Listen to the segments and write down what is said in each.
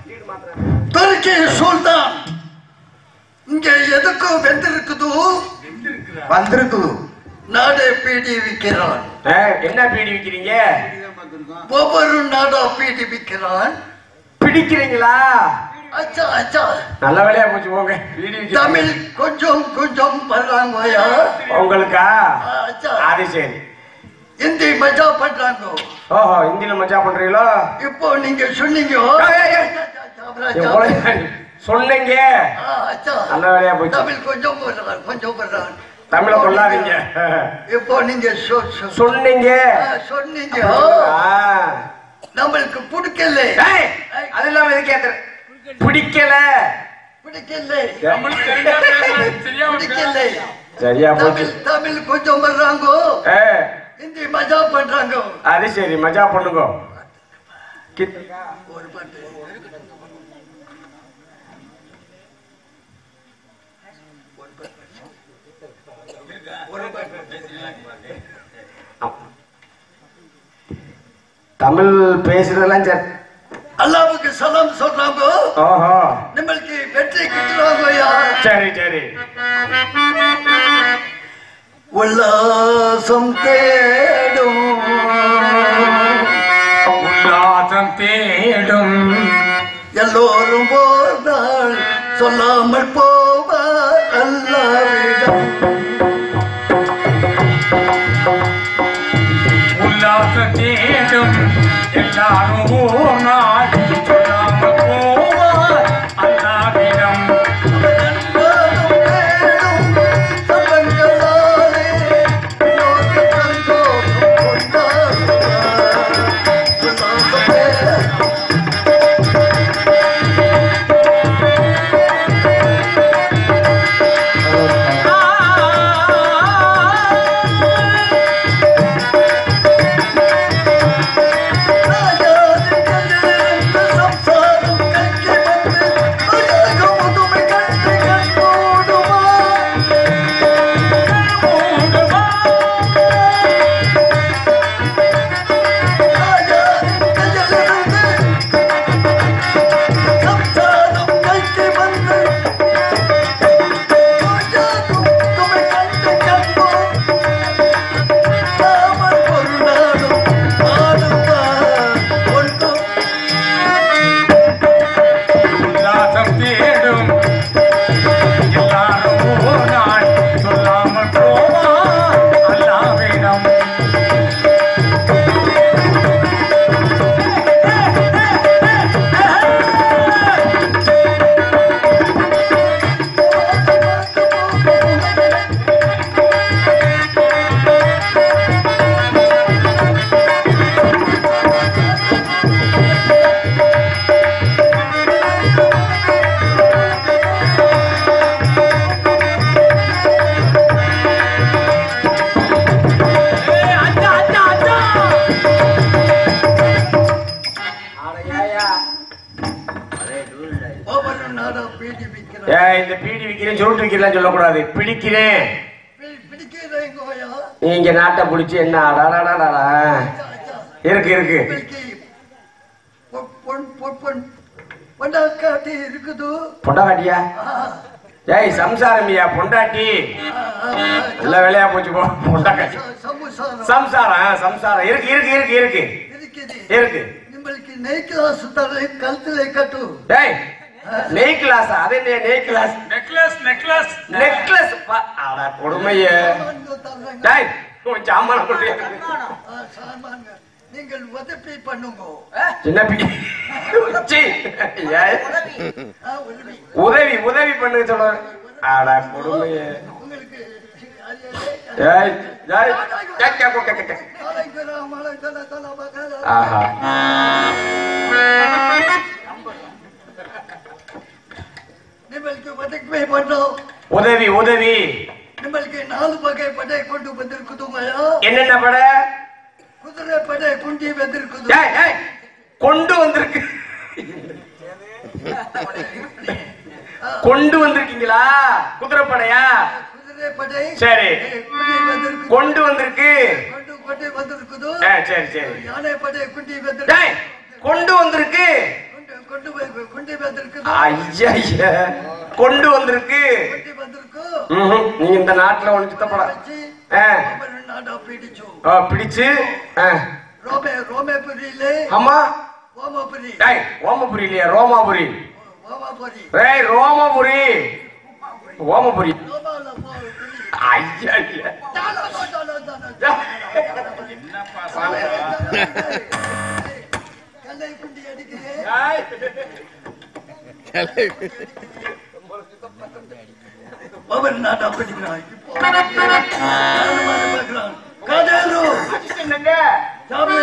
துருக்கி சுல்தான் இங்க எதுக்கு வெந்திருக்குது வந்திருக்குது நாடே பீடி விற்கிறான் ஆ, என்ன பீடி விக்கிறீங்க ஒவ்வொரு நாடா பீடி விற்கிறான் பிடிக்கிறீங்களா அச்சா அச்சா நல்ல வேலையா போச்சு போங்க பீடி விக்கிறீங்க. தமிழ் கொஞ்சம் கொஞ்சம் வர்றாங்கயா உங்களுக்கா அச்சா அது சரி ஹிந்தி மஜா பண்றாங்க ஓஹோ இந்தியில மஜா பண்றீங்களோ இப்போ நீங்க சொன்னீங்க ஏய், ஏய், என் குழந்தை சொன்னீங்க ஆ, அச்சா நல்ல வேலையா போச்சு தமிழ் கொஞ்சம் வர்றான் கொஞ்சம் வர்றான் தமிழ கொள்ளாதீங்க இப்போ நீங்க சொ- சொ- சொன்னீங்க ஆ, சொன்னீங்க ஆ. நம்மளுக்கு பிடிக்கல ஏய், அது இல்லாம எதுக்கு ஏத்துற? பிடிக்கல பிடிக்கல நம்மளுக்கு தெரிஞ்சா பேசலாம், தெரியாம பிடிக்கல பேசலாம். சரியா போச்சு தமிழ் தமிழ் கொஞ்சம் வர்றாங்க ஏ, ஹிந்தி மஜா பண்றாங்க அது சரி மஜா பண்ணுங்க கித்- ஒரு பாட்டு தமிழ் பேசுறதெல்லாம் சரி அல்லாவுக்கு சலாம் சொல்றாங்க ஓஹோ நம்மளுக்கு வெற்றி கிட்டுறாங்கய்யா சரி சரி உல்லாசம் தேடும் உல்லாசம் தேடும் எல்லோரும் போதால் சொல்லாமல் போவார் அல்லாவிடம் உல்லாசம் தேடும் எல்லாரும் ஒரு நாள் சொல்லாமல் போவார் அல்லாவிடம் உல்லாசம் தேடும் சபங்களாலே வினோத சந்தோஷம் கொண்டாடுவார். உல்லாசம் தேடும் உல்லாசம் தேடும் எல்லாரும் ஒரு நாள் சொல்லாமல் போவார் அல்லாவிடம் ஒவ்வொரு நாடும் பீடி விற்கிறான் ஏ இந்த பீடி விக்கிறேன் சுருட்டு விக்கிறேன் சொல்லக்கூடாது பிடிக்கிறேன் பிடிக்கிறேங்கோயா நீங்க நாட்டை பிடிச்சி என்ன அடாடாடாடா இருக்கு இருக்கு பொண்டாக்காட்டி இருக்குது பொண்டாட்டியா ஆ, ஏய் சம்சாரமியா பொண்டாட்டி ஆ, ஆ, நல்ல வேலையா போச்சு போ பொண்டாட்டி ச- சமுசாரம் சம்சாரம் ஆ, சம்சாரம் இருக்கு இருக்கு இருக்கு இருக்கு இருக்குது இருக்கு நம்மளுக்கு நெய் கிளாஸ் தர கழுத்துல கட்டு ஏய் நெய் கிளாஸ் அது என்ன நெய் கிளாஸ் நெக்லஸ் நெக்லஸ் நெக்லஸ் அட கொடுமைய சாமான்கள் தர்றாங்க. டேய் உன் சாமான கொண்டு ஆ, சாமான்கள். நீங்கள் உதவி பண்ணுங்க சின்ன பி சி, ஏய், ஆ, உதவி உதவி உதவி பண்ணுங்க சொல்ல அட கொடுமைய உங்களுக்கு ஏய் ஏய் கே, கே, கே, கே, கே. ஆஹா ನಿಮ್ಮಲ್ಗೆ ಬದುಕಬೇ ಬಂದು உதவி உதவி ನಿಮ್ಮಲ್ಗೆ ನಾಲ್ಕು ಬಗೆ ಪಡೆ ಕೊಂಡು ಬಂದಿರುವುದು ಮಯ என்னென்ன பட ಕುದುರೆ ಪಡೆ ಕುಂಡಿ ಬಂದಿರುವುದು ஏய் ஏய் கொண்டு வந்திருக்கு கொண்டு வந்திருக்கீங்களா குதிரைப்படையா ಕುದುರೆ ಪಡೆ சரி ಕುಂಡಿ ಬಂದಿರುವುದು கொண்டு வந்திருக்கு ಕೊಂಡು ಕೊಟ್ಟೆ ಬಂದಿರುವುದು ஆ, சரி சரி ಯಾನೆ ಪಡೆ ಕುಂಡಿ டேய் ಬಂದಿರುವುದು கொண்டு வந்திருக்கு ಕೊಂಡು கொண்டு போய் கொண்டு வந்திருக்குது ஐயா ஐயா கொண்டு வந்திருக்கு கொண்டு வந்திருக்கு ம்ஹும். நீ இந்த நாட்டுல ஒண்ணு சுத்தப்பட வச்சு ஆ. அவரு நாடா பிடிச்சு ஆ, பிடிச்சு ஆ. ரோமே ரோமேபுரியிலே அம்மா ஓமபுரி டேய் ஓமபுரி இல்லையா ரோமாபுரி ஓமபுரி ஏய் ரோமாபுரி ஓமபுரி ரோமால போகுது ஐயா ஐயா தாலா, தாலா, தாலா, தாலா. கல்லை குண்டி அடிக்கிறேன் அவர் நாட்டா படிக்கிறான் இப்போ பார்க்கிறான் காதேரு சாமி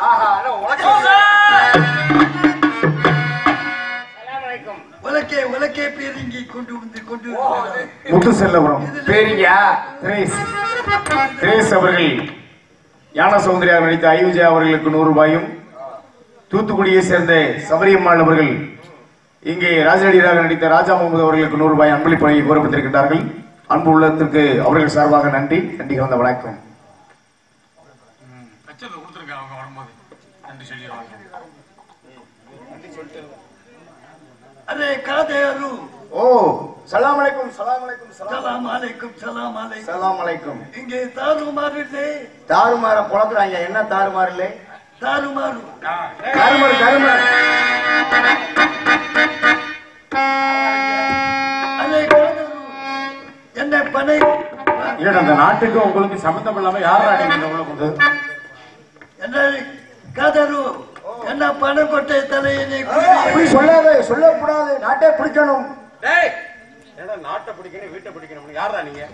உலக்கே உலக்கே பேருங்கி கொண்டு வந்து கொண்டு வருகிறார். முத்து செல்லபுரம் பேரியா திரேஸ் திரேஸ் அவர்கள் ஞான சௌந்தரியார் நடித்த ஐவிஜயா அவர்களுக்கு நூறு ரூபாயும் தூத்துக்குடியை சேர்ந்த சபரியம்மாள் அவர்கள் இங்கே ராஜநடிகராக நடித்த ராஜா முகமது அவர்களுக்கு நூறு ரூபாய் அன்பளிப்பு வழங்கி கோரப்பட்டிருக்கின்றார்கள் அன்பு உள்ளத்திற்கு அவர்கள் சார்பாக நன்றி நன்றி கலந்த வணக்கம் அச்சத்தை கொடுத்துருங்க அவங்க வரும்போது நன்றி சொல்லிடுவாங்க அரே காதேரு ஓ சலாம் அலைக்கும் சலாம் அலைக்கும் சலாம் சலாம் அலைக்கும் சலாம் அலைக்கும் சலாம் அலைக்கும் இங்கே தாறுமாறு தாறுமாற புலக்குறாங்க என்ன தாறுமாறு இல்லை தாறுமாறு தாறுமாறு தாறுமாறு அரே காதேரு என்ன பனை இல்ல அந்த நாட்டுக்கு உங்களுக்கு சம்பந்தம் இல்லாம யாரா நீங்க உள்ள கொண்டு என்ன காதேரு என்ன பணம் கொட்டை தலையினை அப்படி சொல்லாத சொல்லக்கூடாது நாட்டே பிடிக்கணும் நாட்டை பிடிக்கணும் வீட்டை பிடிக்கணும் யாரா நீங்க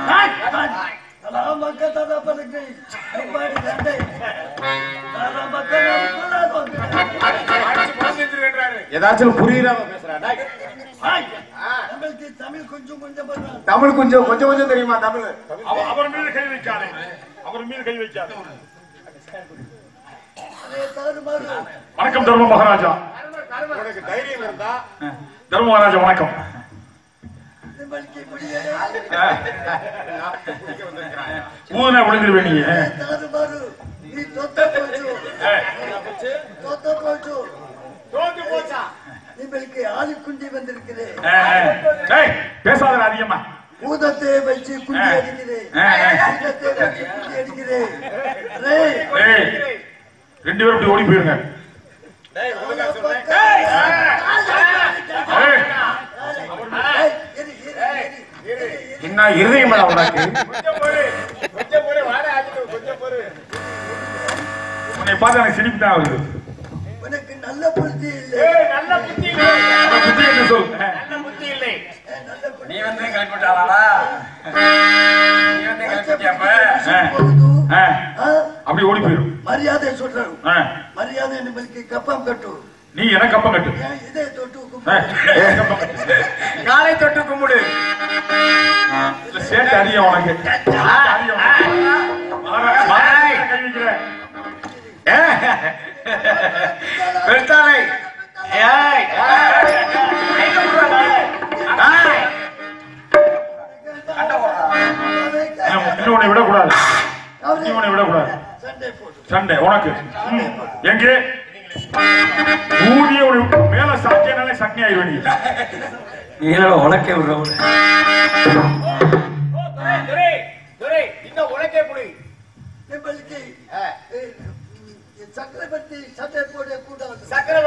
சலாம் மக்கள் தாதா பலுக்கு அப்பாடி சண்டை தாதா மக்கள் நாம் சொல்லாதோம் ஏதாச்சும் புரியுறாம பேசுறா ஹாய். நம்மளுக்கு தமிழ் கொஞ்சம் கொஞ்சம் பண்றான் தமிழ் கொஞ்சம் கொஞ்சம் கொஞ்சம் தெரியுமா தமிழ் அவ- அவர் மீது கை வைக்காதே அவர் மீது கை வைக்காதே அரே தாறுமாறு வணக்கம் தர்ம மகாராஜா உனக்கு தைரியம் இருந்தா தர்ம மகாராஜா வணக்கம் நம்மளுக்கு முடியல ஊதனை விழுந்துருவே நீ தாறுமாறு நீ தொத்த போச்சு தொத்த போச்சு தோத்து போச்சா நம்மளுக்கு ஆளு குண்டி வந்திருக்கிறேன் ஏய் பேசாத அதிகமா பூதத்தை வச்சு குண்டி அடிக்கிறேன் ஆ, ஆ. பூதத்தை வச்சு குண்டி அடிக்கிறேன் ரே ஏய் ரெண்டு பேரும் இப்படி ஓடி போயிருங்க ஏய் ஏய், இரு, இரு, இரு, இரு, இரு. என்ன இருதயம் உனக்கு உன்னை பார்த்து எனக்கு சிரிப்பு தான் வருது உனக்கு நல்ல புத்தி இல்லை நல்ல புத்தி என்று சொல் நல்ல புத்தி நீ வந்து கல்பிட்டாளா நீ வந்து கல்பிட்டியாப்ப போகுது. ஆ, ஆ, அப்படி ஓடி போயிரும் மரியாதை சொல்றோம் ஆ, மரியாதை நம்மளுக்கு கப்பம் கட்டு நீ எனக்கு அப்பம் கட்டு ஏன் இதை தொட்டு ஆ, கும்பிடு. எனக்கு அப்பம் கட்டு. காலை தொட்டு கும்பிடு இல்ல, சேட்டு அடிய உனக்கு அடிய உனக்கு. மாற- மாற கை வைக்கிறேன். பெருத்தாளை ஏய் கையில விடுறாங்க. ஏய். இன்னும் இன்னும் உன்னை விடக்கூடாது இன்னும் உன்னை விடக்கூடாது சண்டை போட்டு சண்டை உனக்கு ம். எங்கே ஊதிய ஒரு மேல சாக்கியனாலே சக்னி ஆயிடுவ நீ நீ என்ன உனக்கே விடுறவங்க நம்மளுக்கு ஏய், சக்கரவர்த்தி சண்டை போடக்கூடாது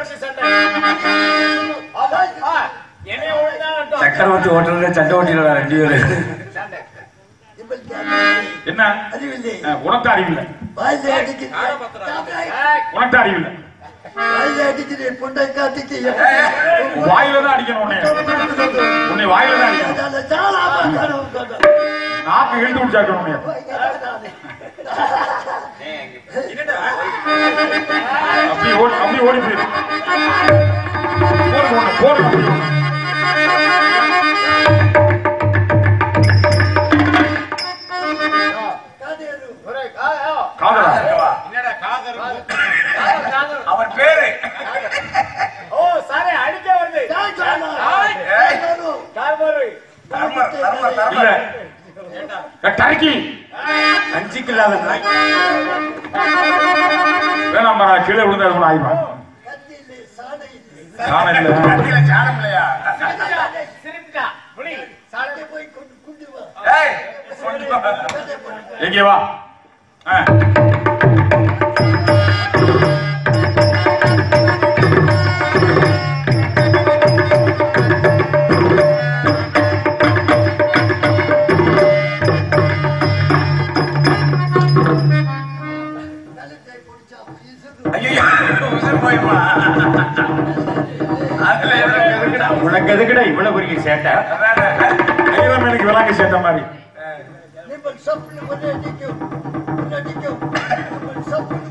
சக்கரவர்த்தி ஓட்டுறது சண்டை ஓட்டிடலாம் ரெண்டு பேரும் நம்மளுக்கு அறிவில்லை. என்ன அறிவில்லை ஆ, உனக்கு அறிவில்லை வாயில அடிக்கிறேன் உனக்கு அறிவில்லை வாயில அடிக்கிறேன் பொண்டை காட்டிக்கு வாயில தான் அடிக்கணும் உன்னை உன்னை வாயில தான் அடிக்கணும் நாக்கு இழுத்து பிடிச்சாக்கணும் உன்னை அப்படி ஓடி அப்படி ஓடி போயிரு போடு போடு போடு காதலா அவர் பேரு இல்ல ஏ, டர்க்கி அஞ்சுக்கு இல்லாத நாய். வேணாம் மரா கீழே விழுந்தா அது ஆயிடும் நானே மூஞ்சில சாணம் இல்லையா சிரிப்புக்கா புலி சாட்டை போய் கொண்டு குண்டு வா ஏய், கொண்டு வா. சாட்டை போட்டு எங்கே வா ஆ. கழுத்தை பிடிச்சா வீசுது. ஐயையோ, உசுர் போயிருமா? அதுல எவ்வளவு கெதுக்குடா? உனக்கு எதுக்குடா இவ்வளவு பெரிய சேட்டை அதானே. ஐயோ, எனக்கு விளாங்க சேர்த்த மாதிரி நிமல் சப்புனு ஒரே நிக்கும். ஒரே நிக்கும். நிமல் சப்புனு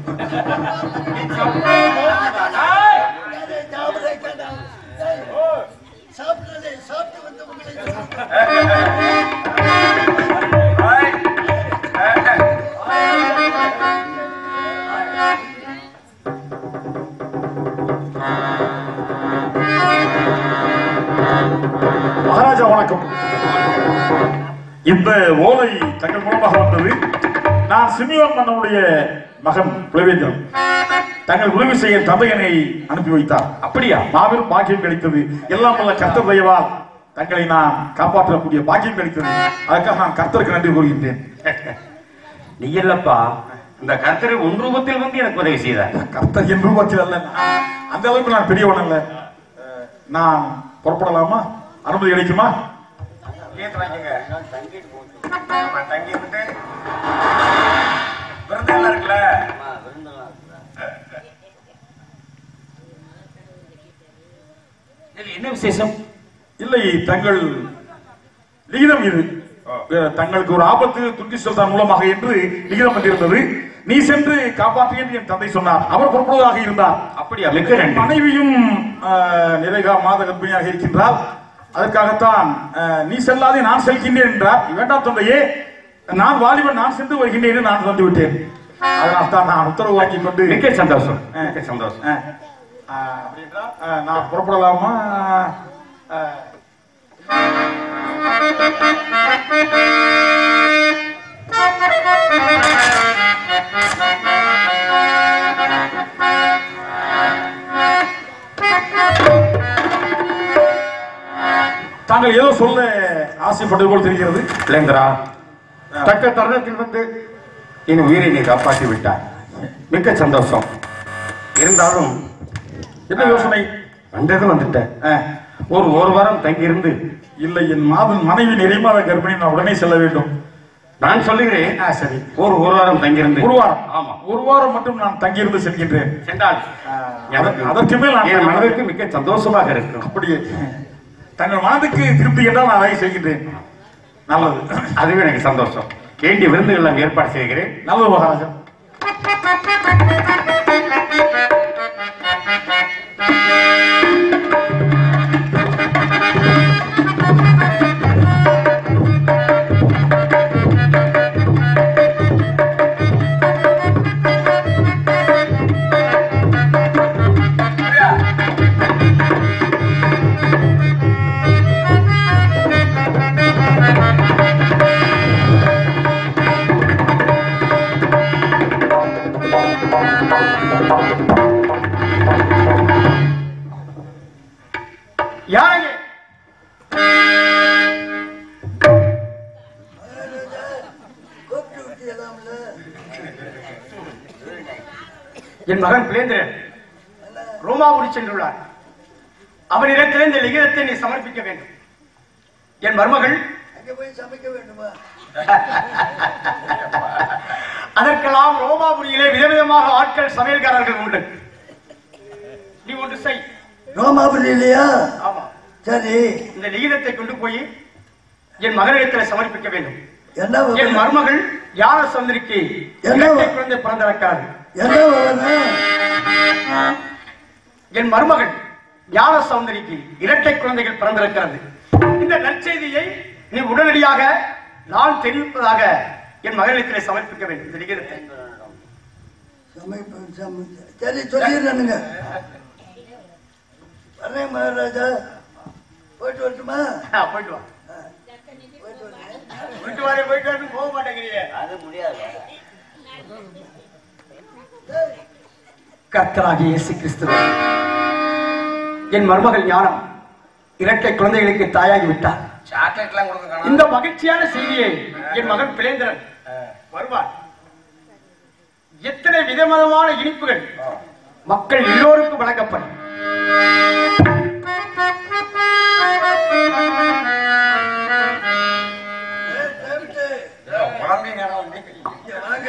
யாரே ஜாபரே கடா. ஏய், சாப்பிடலே, சாப்பிட்டு வந்தவங்களை ஏய், ஏய். மகாராஜா வணக்கம் இந்த ஓலை தங்கள் மூலமாக வந்தது நான் சிமியோன் மன்னனுடைய மகன் புலவேந்திரன் தங்கள் உதவி செய்ய தந்தையனை அனுப்பி வைத்தார் அப்படியா மாபெரும் பாக்கியம் கிடைத்தது எல்லாம் வல்ல கர்த்தர் தயவால் தங்களை நான் காப்பாற்றக்கூடிய பாக்கியம் கிடைத்தது அதற்காக நான் கர்த்தருக்கு நன்றி கூறுகின்றேன் நீ இல்லப்பா இந்த கர்த்தர் உன் ரூபத்தில் வந்து எனக்கு உதவி செய்தார் கர்த்தர் என் ரூபத்தில் அல்ல நான் அந்த அளவுக்கு நான் பெரியவன் அல்ல அஹ், நான் புறப்படலாமா அனுமதி கிடைக்குமா விருந்தெல்லாம் இருக்குல்ல இதுல என்ன விசேஷம் இல்லை தங்கள் லிகிதம் இது அஹ், தங்களுக்கு ஒரு ஆபத்து துர்க்கி சுல்தான் மூலமாக என்று லிகிதம் வந்திருந்தது நீ சென்று காப்பாற்று என்று என் தந்தை சொன்னார் அவர் புறப்படுவதாக இருந்தார் அப்படியா மிக்க என் நன்றி மனைவியும் அஹ், நிறைகா மாத கர்ப்பிணியாக இருக்கின்றார் அதற்காகத்தான் அஹ், நீ செல்லாதே நான் செல்கின்றேன் என்றார் வேண்டாம் தந்தையே நான் வாலிபன் நான் சென்று வருகின்றேன் என்று நான் வந்து விட்டேன் அதனால் தான் நான் உத்தரவு வாங்கி கொண்டு மிக்க சந்தோஷம் மிக்க சந்தோஷம் அஹ், அஹ், அப்படி என்றால், அஹ், நான் புறப்படலாமா அஹ், தாங்கள் ஏதோ சொல்ல ஆசைப்பட்டது போல் தெரிகிறது பிள்ளைங்கரா தக்க தருணத்தில் வந்து என் உயிரை நீ காப்பாற்றி விட்டாய் மிக்க சந்தோஷம் இருந்தாலும் என்ன யோசனை வந்தது வந்துட்டேன் அஹ், ஒரு ஒரு வாரம் தங்கியிருந்து இல்லை என் மாதன் மனைவி நிறைமாத கர்ப்பிணி நான் உடனே செல்ல வேண்டும் நான் சொல்லுகிறேன் ஆ, சரி ஒரு ஒரு வாரம் தங்கியிருந்து ஒரு வாரம் ஆமா ஒரு வாரம் மட்டும் நான் தங்கியிருந்து செல்கின்றேன் சென்றால் அதற்கு- அதற்கு மேல் நான் என் மனதிற்கு மிக்க சந்தோஷமாக இருக்கும் அப்படியே தங்கள் மனதுக்கு திருப்தி என்றால் நான் அதை செய்கின்றேன் நல்லது அதுவே எனக்கு சந்தோஷம் வேண்டிய விருந்துகள் நான் ஏற்பாடு செய்கிறேன் நல்லது மகாராஜா யாருங்க கூப்பிட்டு விட்டியலாம்ல என் மகன் பிளேந்திரன் ரோமாபுரி சென்றுள்ளார் அவனிடத்தில் இந்த லிகிதத்தை நீ சமர்ப்பிக்க வேண்டும் என் மருமகள் அங்க போய் சமைக்க வேண்டுமா அதற்கெல்லாம் ரோமாபுரியிலே விதவிதமாக ஆட்கள் சமையல்காரர்கள் உண்டு நீ ஒன்று செய் ரோமாபுரி இல்லையா ஆமா சரி இந்த லிகிதத்தை கொண்டு போய் என் மகனிடத்தில் சமர்ப்பிக்க வேண்டும் என்ன என் விவரம்? மருமகள் யான சந்திரிக்கு என்ன? இரட்டை குழந்தை பிறந்திருக்காது என்ன விவரம்? என் மருமகள் ஞான சௌந்தரிக்கு இரட்டை குழந்தைகள் பிறந்திருக்கிறது இந்த நற்செய்தியை நீ உடனடியாக நான் தெரிவிப்பதாக என் மகளிடத்திலே சமர்ப்பிக்க வேண்டும் இந்த லிகிதத்தை சமைப்பு சமைச்சு சரி சொல்லிடுறானுங்க வரேன் மகாராஜா போயிட்டு வரட்டுமா ஆ, போயிட்டு வா போயிட்டு வரேன் போயிட்டு வாரு போயிட்டு வாரு போக மாட்டேங்கிறீங்க கர்த்தராகிய இயேசு கிறிஸ்துவே என் மருமகள் ஞானம் இரட்டை குழந்தைகளுக்கு தாயாகி விட்டார் சாக்லேட்லாம் கொடுக்க காணோம். இந்த மகிழ்ச்சியான செய்தியை என் மகன் பிளேந்திரன் வருவார் எத்தனை விதவிதமான இனிப்புகள் மக்கள் எல்லோருக்கும் வழங்கப்படும் ஏய், டேவிட்டு, ஏய், குழம்பி நேரம் வந்து. இங்க வாங்க.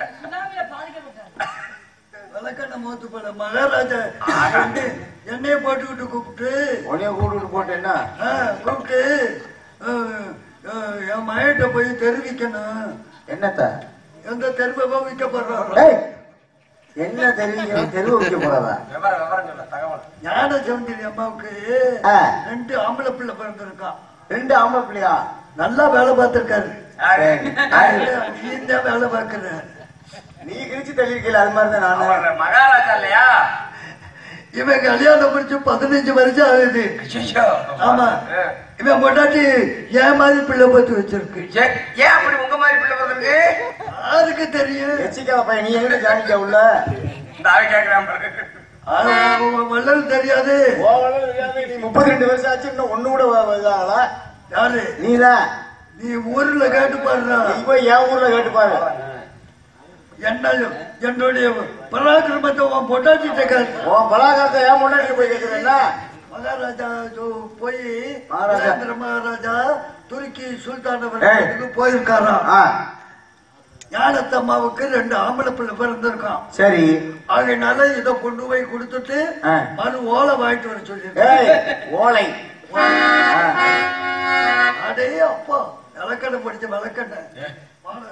விளக்கெண்ண மூத்து போல மகாராஜா என்னை- என்னைய போட்டுக்கிட்டு கூப்பிட்டு உடனே கூப்பிட்டு போட்டேன்னா ஆ, கூப்பிட்டு ஆ, ஆ, என் மகிட்ட போய் தெரிவிக்கணும் என்னத்த எந்த தெருவை விற்க போடுறாங்க டேய், என்ன தெரிவிக்க தெருவு வைக்க போறதா விவரம் விவரம் சொல்ல தகவல் ஞான சௌந்தரி அம்மாவுக்கு ஆ. ரெண்டு ஆம்பளை பிள்ளை பிறந்திருக்கான் ரெண்டு ஆம்பளை பிள்ளையா நல்லா வேலை பார்த்திருக்காரு யாரு? நீ தான் வேலை பார்க்கற நீ கிழிச்சு தள்ளிருக்கல அது மாதிரி தான் நானு அவர் மகாராஜா இல்லையா இவன் கல்யாணம் முடிச்சு பதினஞ்சு வருஷம் ஆகுது ஐயோ. ஆமா ஆ. இவன் பொண்டாட்டி ஏன் மாதிரி பிள்ளை பார்த்து வச்சிருக்கு ஏ- ஏன் அப்படி உங்க மாதிரி பிள்ளை பிறந்திருக்கு யாருக்கு தெரியும் எச்சிக்காத பையன் நீ எங்க ஜானிக்க உள்ள இந்த ஆளு கேக்குறான் பாரு. அது உ- உ- வள்ளல் தெரியாது நீ முப்பத்தி ரெண்டு வருஷம் ஆச்சு இன்னும் ஒண்ணு கூட வ- இதாகல யாரு நீதான் நீ ஊர்ல கேட்டு பாடுறா நீ போய் என் ஊர்ல கேட்டு பாரு என்ன என்னுடைய பராக்கிரமத்தை உன் பொண்டாட்டிட்ட கேட்டு உன் பலாகாரத்தை ஏன் முன்னாடி போய் கேட்கிறேன்னா மகாராஜா ஜோ- போய் மகாராஜா. வீரேந்திர மகாராஜா துருக்கி சுல்தான் ஏய். அவர்களுக்கு போயிருக்காராம் ஆ, ஞானத்தம்மாவுக்கு ரெண்டு ஆம்பளை பிள்ளை பிறந்திருக்கான் சரி ஆகையினால இதை கொண்டு போய் கொடுத்துட்டு ஆ. மறு ஓலை வாங்கிட்டு வர ஏய் சொல்லியிருக்கேன் ஓலை ஆ. அடே அப்பா விளக்கண்ணை படிச்ச விளக்கண்ணை வாடா.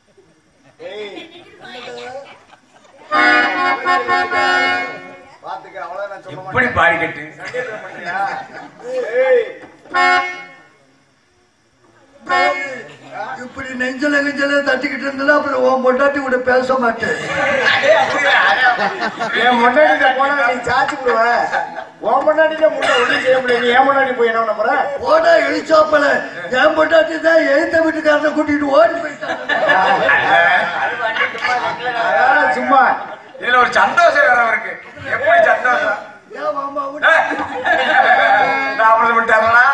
பாத்துக்க அவ்வளவு நான் சொல்ல இப்படி பாடிக்கட்டு ஏய், இப்படி நெஞ்சல நெஞ்சல தட்டிக்கிட்டு இருந்தா அப்புறம் உன் பொண்டாட்டி கூட பேச மாட்டேன் என் முன்னாடி போனா நீ சாச்சி விடுவ உன் முன்னாடி முன்ன ஒண்ணும் செய்ய முடியாது நீ என் முன்னாடி போய் என்ன பண்ண போற ஓடா இழிச்சாப்பல என் பொண்டாட்டி தான் எழுத்த வீட்டுக்காரனை கூட்டிட்டு ஓடி போயிட்டாங்க அதெல்லாம் சும்மா இதுல ஒரு சந்தோஷம் வேற அவருக்கு எப்படி சந்தோஷம் ஏன் மாமா விட்டு ஏய், நான் அப்புறம் விட்டாங்களா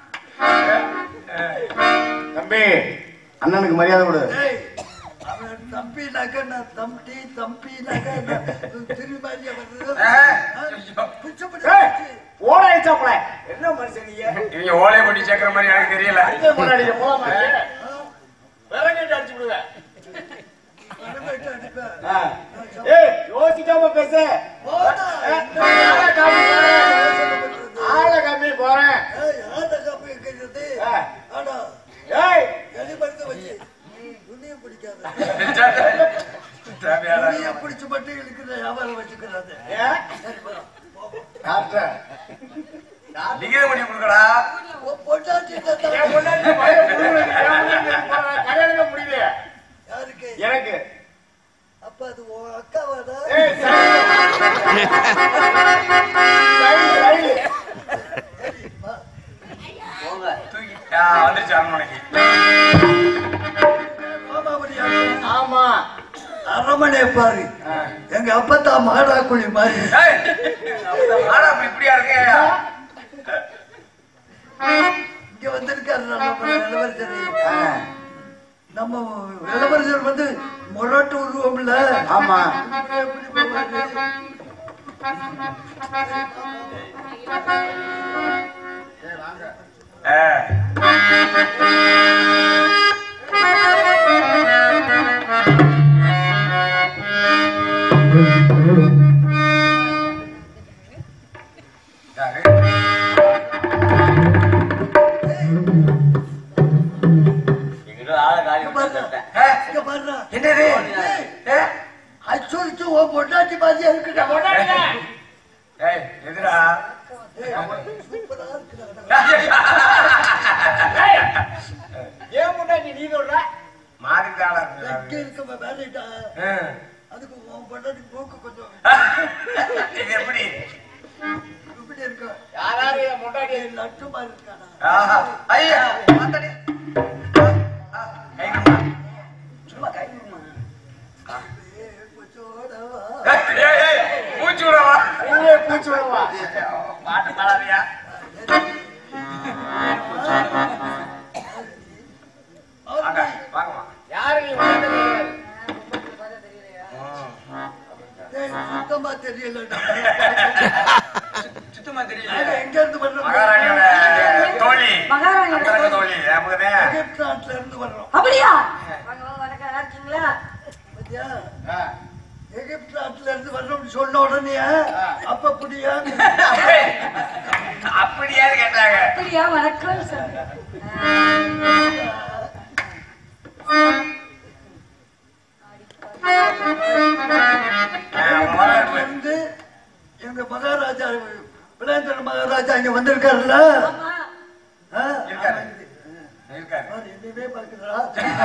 தம்பி அண்ணனுக்கு மரியாதை கொடு ஏய், அவன் தம்பினாக்க நான் தம்பி தம்பினாக்க நான் திரு மாதிரியா வருது. ஏய், ஆ? ஐயோ. பிடிச்சு ஏய், பிடிச்சு. போடா ஏச்சாப்புல என்ன மனுஷன் நீங்க இவங்க ஓலை பண்ணி சேர்க்கிற மாதிரி எனக்கு தெரியல அடிக்க முன்னாடி போலாமா வேற கேட்டு அடிச்சு விடுவேன் வரவேற்று அடிப்பேன். ஆ. ஏய் யோசிக்காம பேசு போடா. ஆளை காமி போறேன். ஆளை காமி போறேன் ஏய், ஆட்ட காப்பி வைக்கிறது. ஆ. ஆடா, ஏய் எலி மருந்து வச்சு. துணியை பிடிக்காத. தேவையான துணியை பிடிச்சு மட்டும் இழுக்கிற வியாபாரம் வச்சுக்கிறாரு. ஏன்? சரி, வா. காட்டுறேன் லிகிதம் பண்ணி கொடுக்கடா உன் பொண்டாட்டி தான் என் முன்னாடி பையன் புடுங்குறது, என் முன்னாடி போறேன். கல்யாணமே முடியல யாருக்கு? எனக்கு அப்ப அது உன் அக்காவாடா? ஏய் சைடு சைடு சரி, வா. தூக்கி ஆ, வந்துருச்சு அரண்மனைக்கு மாமாவுடைய அக்கா. ஆமா அரமனை பாரு எங்க அப்பத்தா மாடாக்குழி மாதிரி ஏய், ஆனா அப்ப இப்படியா இருக்கு இங்க வந்திருக்காரு நம்ம இளவரசர் ஆ, நம்ம இளவரசர் வந்து முரட்டு உருவம்ல ஆமா எப்படி போவாரு? ஆ. யாரு? இங்க பாருடா. ஆ, இங்க பாருடா. என்னது ஏ? அச்சோடிச்சு உன் பொண்டாட்டி மாதிரியா இருக்குடா ஏய், எதுடா ஏய், சூப்பரா இருக்குடா ஏன் முன்னாடி நீ சொல்ற மாறிட்டாளா எங்க இருக்க வேலைடா ஆ. அதுக்கு உன் பொண்டாட்டி மூக்கு கொஞ்சம் இது எப்படி இப்படி இருக்க யாராரு என் முன்னாடி லட்டு மாதிரி இருக்காடா ஆஹா. ஐயா, மாத்தாடி. ஆ, கை கொடுமா. சும்மா கை கொடுமா. ஏய், கொஞ்சோட வா. ஏய், ஏய், ஏய், மூச்சு விடவா பூவே பூச்சி விடுவா பாட்டு பாடாதியா ஏய், எங்க இருந்து வர்றோம் மகாராணியோட தோழி மகாராணியோட அக்கறை தோழி நமக்குதே எகிப்து நாட்டுல இருந்து வர்றோம் அப்படியா வாங்க, வாங்க, வணக்கம் நல்லா இருக்கீங்களா பாத்தியா? எகிப்து நாட்டுல இருந்து வர்றோம்னு சொன்ன உடனே அப்ப புடியா அப்படியாவது கேட்டாங்க அப்படியா வணக்கம் சார் அவங்க வரலாறு இருந்து எங்க மகாராஜா விளையாண்ட மகாராஜா இங்க வந்திருக்காருல்ல ஆமா ஆ? இருக்காரு. இருக்காரு. பாரு, என்னையவே பார்க்கிறா.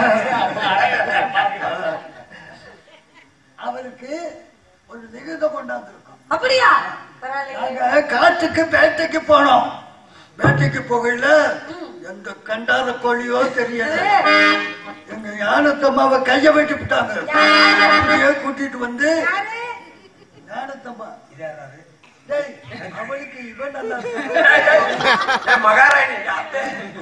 அவருக்கு ஒரு நிகழ்ந்த கொண்டாந்துருக்கோம் அப்படியா பரவாயில்லைங்க நாங்க காட்டுக்கு வேட்டைக்கு போனோம் வேட்டைக்கு போகையில எந்த கண்டார கோழியோ தெரியல எங்க ஞானத்தம்மாவை கைய வெட்டி விட்டாங்க அப்படியே கூட்டிட்டு வந்து யாரு ஞானத்தம்மா டேய், அவளுக்கு இவன் நல்லா ஏய், மகாராணி அத்தை.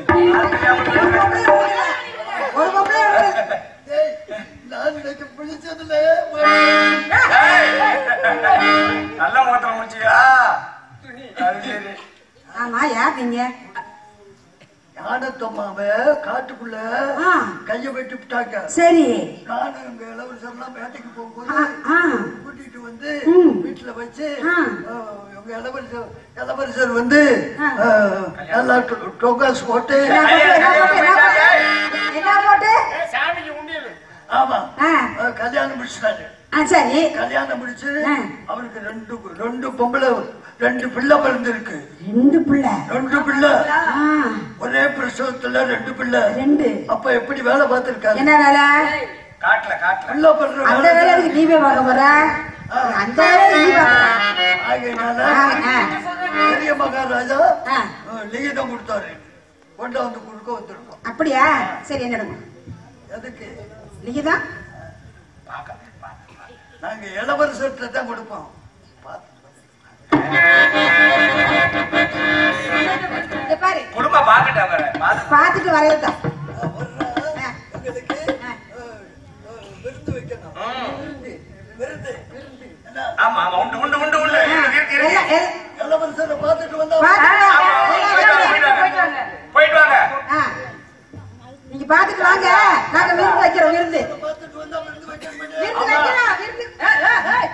ஒரு பொம்பளை ஒரு- டேய், நான் இன்னைக்கு பிடிச்சதுல ஏய், நல்ல முகத்துல முடிச்சியா அது சரி ஆமா யார் நீங்க ஞானத்தம்மாவை காட்டுக்குள்ள ஆ. கைய வெட்டி விட்டாங்க சரி நானும் எங்க இளவரசர்லாம் வேட்டைக்கு போகும்போது ஆ, ஆ. கூட்டிட்டு வந்து ம். வீட்டுல வச்சு ஆ. ஆ, எங்க இளவரசர் இளவரசர் வந்து ஆ. ஆ, நல்லா டொ- டொக்காஸ் போட்டு என்ன போட்டு, என்ன போட்டு, என்ன போட்டு? என்ன போட்டு ஆமா ஆ, ஆ, கல்யாணம் முடிச்சிட்டாரு ஆ, சரி கல்யாணம் முடிச்சு ஆ. அவருக்கு ரெண்டு ரெண்டு பொம்பளை ரெண்டு பிள்ளை பிறந்திருக்கு ரெண்டு பிள்ளை ரெண்டு பிள்ளை ஆ, ஒரே பிரசவத்துல ரெண்டு பிள்ளை ரெண்டு அப்ப எப்படி வேலை பார்த்திருக்காரு என்ன வேலை காட்டுல காட்டுல பிள்ளை பிறந்த அந்த வேலை வேலைக்கு நீ போய் பார்க்க போற அந்த வேலைக்கு நீ பார்க்க ஆகையினால ஆ, ஆ. பெரிய மகாராஜா ஆ. ஆ, லிகிதம் கொடுத்தாரு கொண்டாந்து கொடுக்க வந்திருக்கோம் அப்படியா சரி என்னடுங்க எதுக்கு நீங்கதான் நாங்க இளவரசர்கிட்ட தான் கொடுப்போம் பார்த்து. இத பாரு குடும்பம் பாக்கட்டும் அவரை பாத்து பார்த்துட்டு வரையத்தா ஆ, வர்றா. எங்களுக்கு ஆ, ஆ, விருந்து வைக்கணும் விருந்து விருந்து என்ன? ஆமா ஆமா உண்டு உண்டு உண்டு உண்டு இருக்கு, இருக்கு, இருக்கு. எல்லாம் எல்லாம் இளவரசரை பார்த்துட்டு வந்தா பார்த்துட்டு ஆமா, எல்லாம் போயிட்டு வாங்க, போயிட்டு வாங்க. போயிட்டு வாங்க ஆ. நீங்க பாத்துட்டு வாங்க நாங்க விருந்து வைக்கிறோம் விருந்து பார்த்துட்டு வந்தா விருந்து வைக்கணும் விருந்து வைக்கிறோம் விருந்து ஏய், ஏய், ஏய்.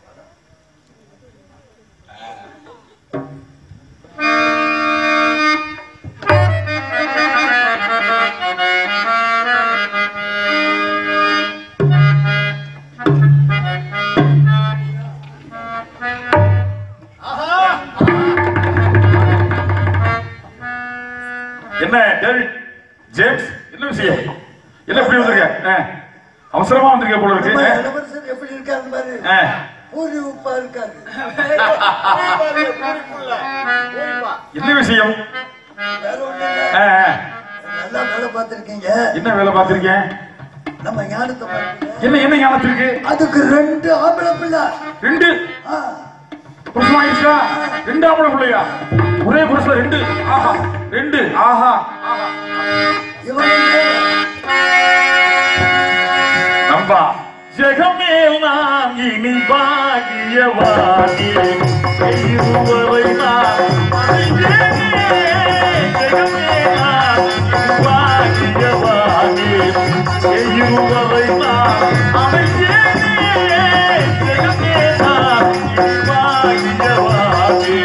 என்ன டேவிட் ஜேம்ஸ் என்ன விஷயம் என்ன இப்படி வந்திருக்க ஆ. அவசரமா வந்திருக்க போல நம்ம இருக்கு இளவரசர் எப்படி இருக்காரு பாரு ஆ. பூரி உப்பா இருக்காரு என்ன விஷயம் வேற ஒண்ணும் இல்ல. ஆ, ஆ. நல்லா வேலை பார்த்திருக்கீங்க என்ன வேலை பார்த்திருக்கேன் நம்ம ஞானத்தை பாருங்க என்ன என்ன ஞானத்திற்கு அதுக்கு ரெண்டு ஆம்பளை பிள்ளை ரெண்டு ஆ, புருஷன் ஆயிடுச்சா ரெண்டு ஆம்பளை பிள்ளையா ஒரே புருஷன் ரெண்டு ஆஹா ரெண்டு ஆஹா ஆஹா இவனுக்கு நம்பா ஜெகமேல் நாம் இனி பாகியவானி இருவரை நாம் அறிந்தேனே. ஜெகமேல் நாம் இனி பாகியவானி இருவரை நாம் அறிந்தேனே. ஜெகமேல் நாம் இனி பாகியவானி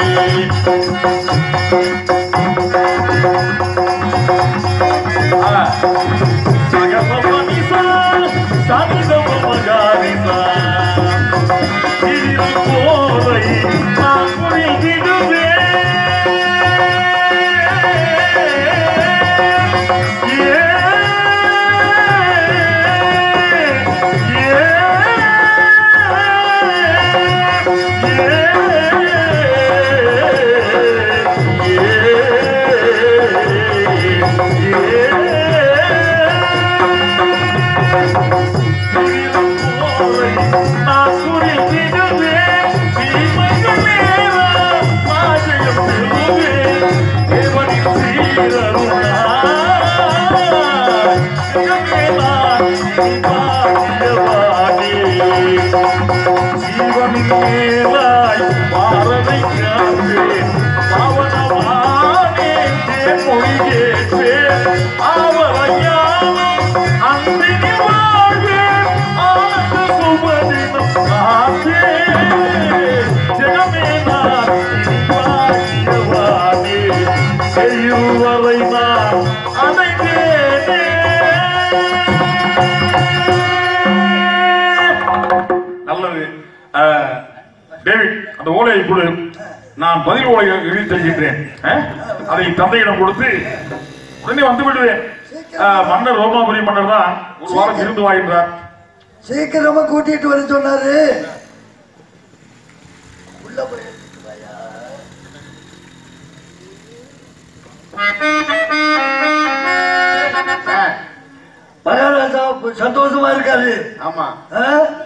ஜீவனின் மேலாய் பாரதை காப்பேன் பாவன ஆவரையானும் அன்பினி வாழ்வே ஆனந்த சுபதினம் காத்தே ஜெகமே நான் பாக்கியவானே செய்யும் வரை நான் அடைந்தேனே நல்லது அஹ், டேவிட் அந்த ஓலையை கொடு நான் பதில் ஓலை எழுதி தருகின்றேன் அஹ், அதை தந்தையிடம் கொடுத்து உடனே வந்து விடுவேன் அஹ், மன்னர் ரோமாபுரி மன்னர் தான் ஒரு வாரம் இருந்து வாயின்றார் சீக்கிரமா கூட்டிட்டு வர சொன்னாரு உள்ள போய் எடுத்துட்டு வாயா. மகாராஜா இப்ப சந்தோஷமா இருக்காரு ஆமா ஆ?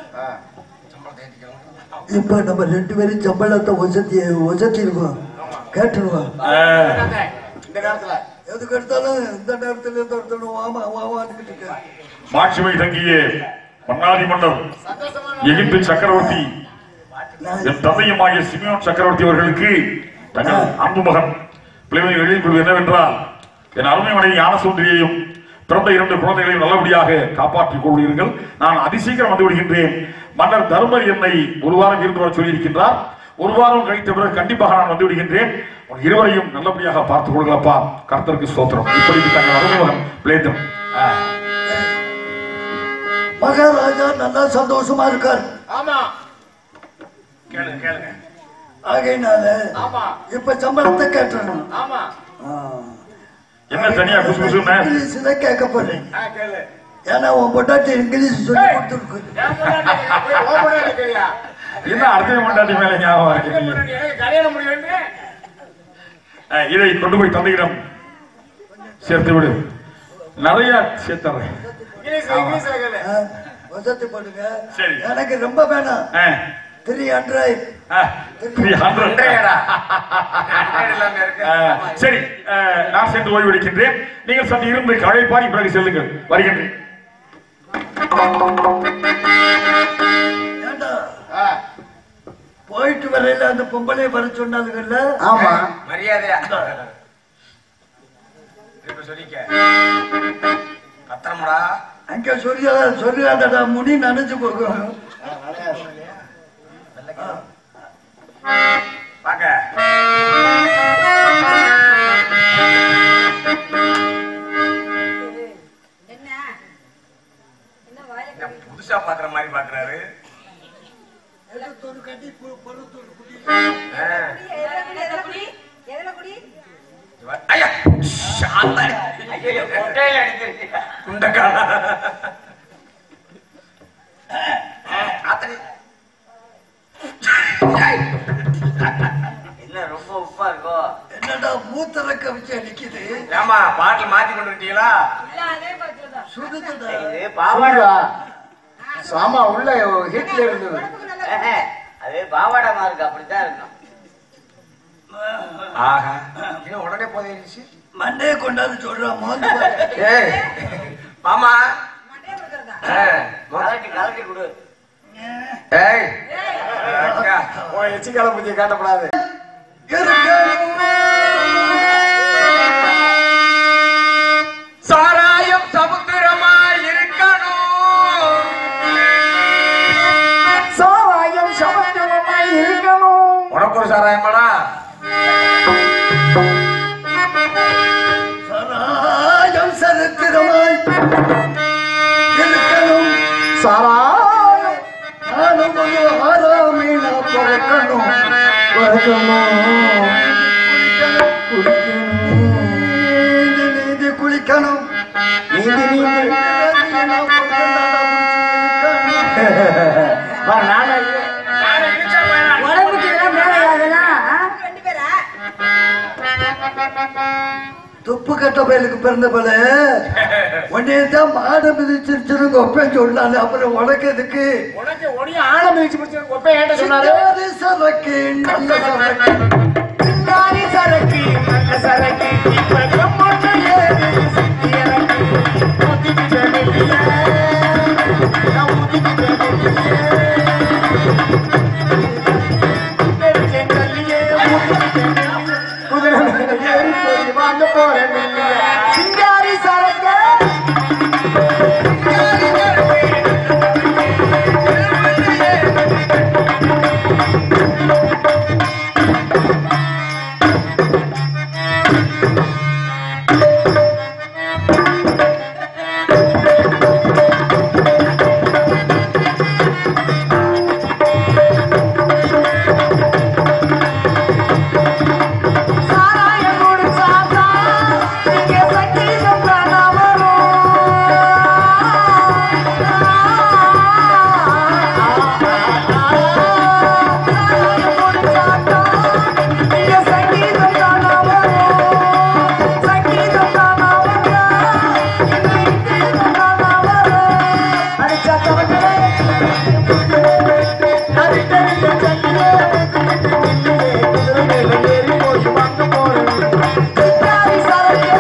இப்ப நம்ம ரெண்டு பேரும் சம்பளத்தை ஒசத்தி ஒசத்தி இருக்கோம் கேட்டுருவோம் அஹ், இந்த நேரத்துல எதுக்கு எடுத்தாலும் இந்த நேரத்துல எந்த எடுத்தாலும் வாமா வாமான்னு இருக்க மாட்சிமை தங்கிய மன்னாதி மன்னர் எகிப்து சக்கரவர்த்தி என் தந்தையுமாகிய சிமியோன் சக்கரவர்த்தி அவர்களுக்கு தங்கள் அன்பு மகன் பிள்ளைகளை எழுதி கொள்வது என்னவென்றால் என் அருமை மனைவி ஞானசுந்தரியையும் பிறந்த இரண்டு குழந்தைகளையும் நல்லபடியாக காப்பாற்றிக் கொள்வீர்கள் நான் அதிசீக்கிரம் வந்து விடுகின்றேன் மன்னர் தர்மர் என்னை ஒரு வாரம் இருந்து வர சொல்லியிருக்கின்றார் ஒரு வாரம் கழித்த பிறகு கண்டிப்பாக நான் வந்து விடுகின்றேன் உங்கள் இருவரையும் நல்லபடியாக பார்த்துக் கொள்கிறப்பா கர்த்தருக்கு ஸ்தோத்திரம் இப்படி தங்கள் அருமை மகன் பிளேத்தம் மகாராஜா நல்லா சந்தோஷமா இருக்கார் ஆமா கேளுங்க கேளுங்க ஆகையினால ஆமா இப்ப சம்பளத்தை கேட்டுறணும் ஆமா என்ன தனியா குசு குசுன்னு இங்கிலீஷ்ல கேட்க போறேன் ஆ, கேளு ஏன்னா உன் பொட்டாட்டி இங்கிலீஷ் சொல்லி கொடுத்துருக்கு என் பொண்டாட்டி, போய் உன் பொண்டாட்டி கேளியா? என்ன அடுத்த மண்டாட்டி மேல ஞாபகம் இருக்கு என் பொண்டாட்டி, எனக்கு கல்யாணம் முடியும்னு அஹ், இதை கொண்டு போய் தந்தையிடம் சேர்த்து விடு நிறைய சேர்த்துறேன் இங்கிலீஷ்ல இங்கிலீஷ்ல கேளு வசதி பண்ணுங்க சரி. எனக்கு ரொம்ப வேணாம் த்ரீ ஹண்ட்ரட் த்ரீ ஹண்ட்ரட் இன்றையடா. இன்றைய இல்லாம இருக்கு. சரி அஹ், நான் சென்று ஓய்வு எடுக்கின்றேன் நீங்கள் சற்று இருந்து கழைப்பாரி பிறகு செல்லுங்கள் வருகின்றேன் ஏண்டா ஆ, போயிட்டு வரையில அந்த பொம்பளை வர சொன்னாலுங்கல்ல ஆமா மரியாதையா இப்ப சொல்லிக்க பத்திரமுடா அங்க சொல்லி சொல்லியாதடா முடி நனைஞ்சு போகும் பாக்க என்ன என்ன வாயில என்ன புதுசா பாக்குற மாதிரி பாக்குறாரு கட்டி பொறுத்தூர் குடி ஆ. எதுல குடி எதுல குடி ஐயா சாந்த. ஐயையோ, கொட்டையில அடிக்கிறீங்க. குண்டக்காரா. ஆத்தடி. ஏய். என்ன ரொம்ப உப்பா இருக்கோ என்னடா மூத்தர கவிச்சு அடிக்குது ஏம்மா பாட்டில் மாத்தி கொண்டு வந்துட்டீங்களா இல்லாதே பத்துதான் சுடுதுடா இது பாவாடை சூடா சாமா உள்ள ஹீட்ல இருந்தது உடம்புக்கு நல்லா ஏஹே, அது பாவாடை இருக்கு அப்படித்தான் இருக்கும் ஆஹா இன்னும் உடனே போதேச்சு மண்டையை கொண்டாந்து சொல்றான் மோந்து பாரு. ஏய் மாமா மண்டையை கொடுக்கறதா ஆ, கலட்டி கலட்டி கொடு ஏய் அக்கா, உன் எச்சிக்கால புத்திய காட்டப்படாது சாராயம் சமுத்திரமாய் இருக்கணும் சாராயம் சமத்துவமாய் இருக்கணும் உனக்கு ஒரு சாராயமாடா சராயம் சரித்திரமாய் இருக்கணும் சாராயம் நானும் ஒரு ஆறாமீனா பிறக்கணும் வரணும் நீந்தி நீந்தி குளிக்கணும் நீந்தி நீந்தி நீந்தினா பொறுக்கண்டாடா குளிச்சு குளிக்கணும். வா, நானே உடம்புக்கு எல்லாம் மேல அதெல்லாம் ரெண்டு பேரா துப்பு கட்ட பயலுக்கு பிறந்த போல உடனே தான் மாடு மிதிச்சிருச்சுன்னு கொப்பேன் சொன்னாரு அப்புறம் உனக்கு எதுக்கு உனக்கு ஒடிய ஆழ மிதிச்சு முடிச்சு கொப்பை ஏன்ட்ட சொன்னாரு சித்தாரி சரக்கு நல்ல சரக்கு சிந்தாரி சரக்கு நல்ல சரக்கு இப்ப கம்மொன்னு ஏது சித்தி எனக்கு ஊத்திக்கிட்ட வெளியே நான் ஊத்திக்கிட்ட வெளியே தெரிஞ்ச கல்லியே ஊத்திக்கிட்ட வெளியே குதிரை ஏறி போய் வாங்க போறேன் சிங்காரி சரக்கு சாராயம் குடிச்சாத்தா இங்க சங்கீதம் தானா ஏறி போய் வாங்க போறேன் சிங்காரி சரக்கு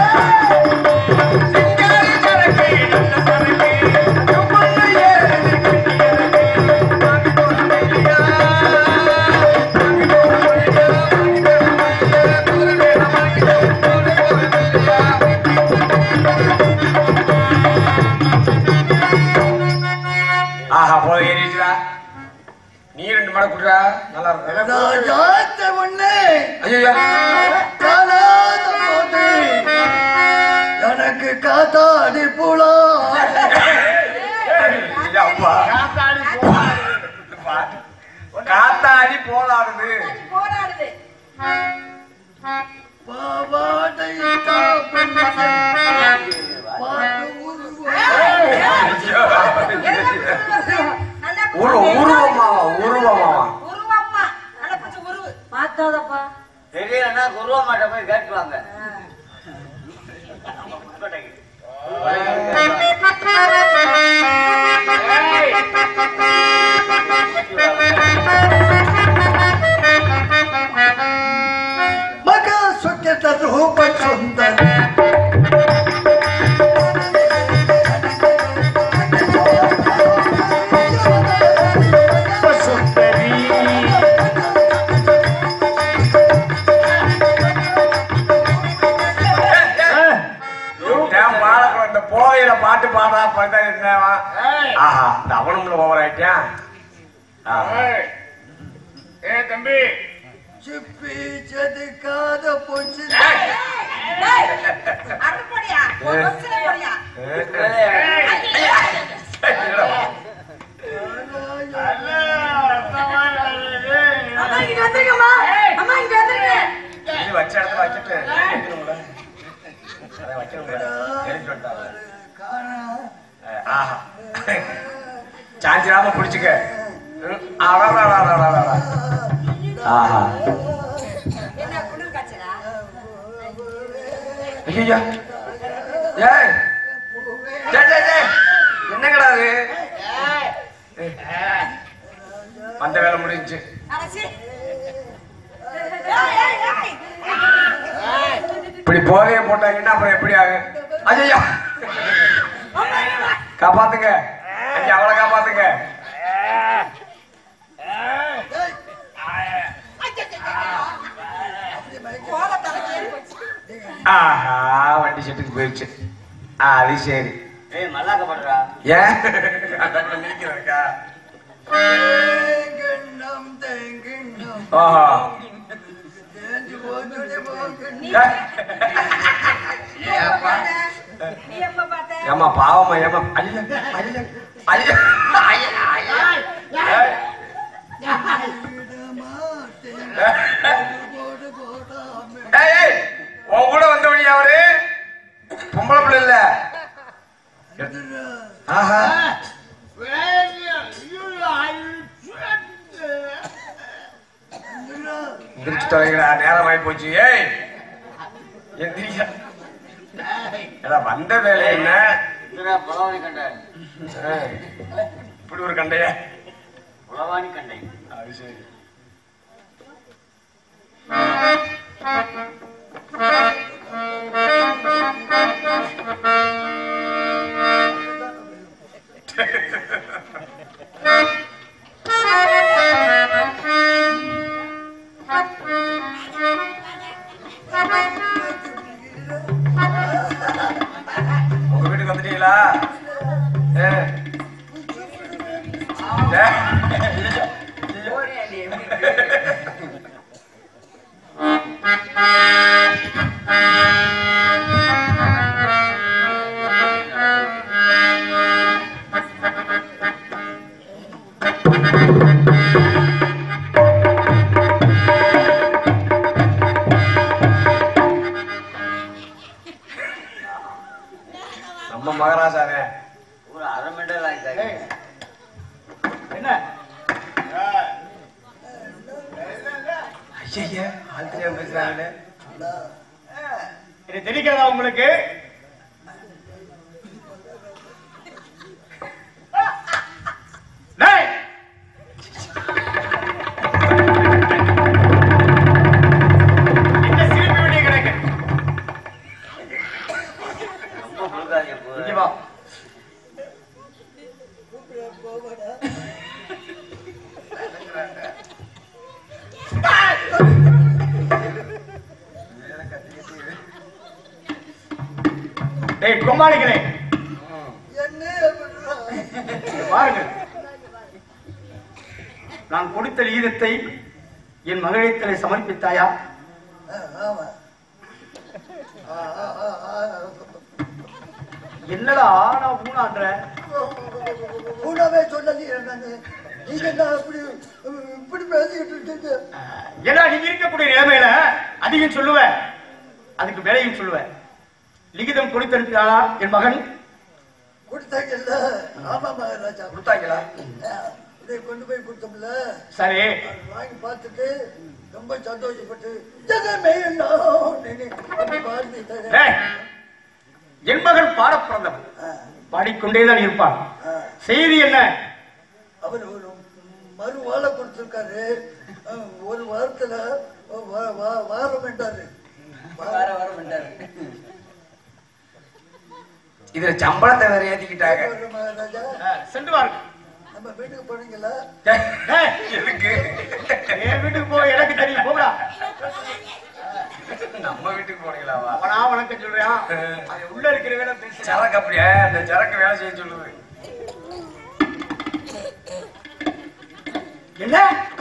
ஆஹா போத ஏறிச்சுடா நீ ரெண்டு மடை குடுறா நல்லா இருக்கும் ராஜாத்த ஒண்ணு ஐயோ காலாத போது எனக்கு காத்தாடி புலா அப்பா காத்தாடி போலாடுது போராடுது பாவாடை காப்பெண்ணே, பாட்டு உருவம். நல்லா உரு உருவமாவா உருவமாவா உருவம்மா நல்லா கொஞ்சம் உருவு மாத்தாதப்பா தெரியலன்னா குருவா மாட்ட போய் கேட்டுவாங்க ಮಗ ಸುಖದ ರೂಪ ಸುಂದರ ஏன் பாலக்குளம் இந்த போயில பாட்டு பாடுறா பார்த்தா என்னவா ஆஹா இந்த அவனும்ல ஓவர் ஆயிட்டான் ஏ தம்பி சிப்பி செதுக்காத பூச்சி அறுப்படியா பஸ்ல போறியா அம்மா இங்க வந்துருங்கம்மா அம்மா இங்க வந்துருங்க இது வச்ச இடத்துல வச்சுட்டு அதை வைக்கணும்ல. எழுதி வந்துட்டாங்க. ஆஹா சாஞ்சிராம பிடிச்சுக்க அடடடடடடடா. ஆஹா என்ன குளிர் காய்ச்சலா ஐயா ஏய் டேய், டேய், டேய். என்னங்கடா அது அந்த வேலை முடிஞ்சுச்சு அரசி ஏய் ஏய் ஏய் இப்படி போதைய போட்டாங்கன்னா அப்புறம் எப்படி ஆகும் ஐயா காப்பாத்துங்க ஐயா அவளை காப்பாத்துங்க கோல தலைக்கு போச்சு ஆஹா வண்டி செட்டுக்கு போயிடுச்சு ஆ, அது சரி ஏய் மல்லாக்கப்படுறா ஏன் அதான் நிக்கிறதுக்கா தேங்கிண்ணம் தேங்கிண்ணம் ஓஹோ தேஞ்சு போச்சுடி போக்கிண்ணம் நீ ஏய். எப்ப பார்த்த? நீ எப்ப பார்த்த ஏமா பாவமா ஏமா ஐயா ஐயா ஐயா ஐயா ஐயா ஏய். போடு போடாம ஏய், ஏய், உன் கூட வந்த வழி அவரு பொம்பளை பிள்ளை இல்ல ஆஹா எந்திரிச்சு தொலைங்கடா நேரம் ஆகி போச்சு ஏய் எந்திரிக்க ஏடா, வந்த வேலை என்ன இதுடா புலவாணி கண்டை ஆ, இப்படி ஒரு கண்டைய புலவாணி கண்டை அது சரி Thank பாத்தீங்களா ஏ. ஏ. நம்ம மகாராஜாவே ஒரு அரை மெண்டல் ஆயிட்டாங்க என்ன ஐயா ஆள் தெரியாம பேசுறாங்களே இது தெரிகிறதா உங்களுக்கு டேய்! என்ன சிரிப்பு விட்டு கிடக்கு? ரொம்ப கொடுக்காதீங்க போ. இங்க வா. டேய் கொம்பாளிகளே என்ன பண்றான்? இங்க பாருங்கள் நான் கொடுத்த லீதத்தை என் மகளிடத்திலே சமர்ப்பித்தாயா ஆ, ஆமா ஆ, ஆ, ஆ, ஆ. என்னடா ஆனா ஊனான்ற கூடவே சொல்லலையே நானு நீங்க என்ன அப்படி இப்படி பேசிக்கிட்டு இருக்கீங்க ஏன்னா நீங்க இருக்கக்கூடிய நிலைமையில அதிகம் சொல்லுவ அதுக்கு விலையும் சொல்லுவ லிகிதம் கொடுத்திருக்கிறாரா என் மகன் கொடுத்தாங்கல்ல ஆமா மகாராஜா கொடுத்தாங்களா ஆ, இதை கொண்டு போய் கொடுத்தோம்ல சரி அதை வாங்கி பார்த்துட்டு ரொம்ப சந்தோஷப்பட்டு ஜெகமே நான் நினை அப்படி வாழ்ந்துட்டாரு. டேய், என் மகன் பாட பிறந்தவன் ஆ, பாடிக்கொண்டேதான் இருப்பான் ஆ. செய்தி என்ன அவர் ஒரு மறு வாழை கொடுத்திருக்காரு ஆ, ஒரு வாரத்துல வா- வா- வாரம் என்றாரு வார வாரம் என்றாரு இதுல சம்பளத்தை வேற ஏத்திக்கிட்டாங்க மகாராஜா ஆ, சென்று வாருங்கள் நம்ம வீட்டுக்கு போனீங்களா டேய், எதுக்கு என் வீட்டுக்கு போய் எனக்கு தெரியும் போகடா நம்ம வீட்டுக்கு போனீங்களாவா அவனா வணக்கம் சொல்றான் அது உள்ள இருக்கிற வேலை பேச சரக்கு அப்படியே அந்த சரக்கு வேலை செய்ய சொல்லுது என்ன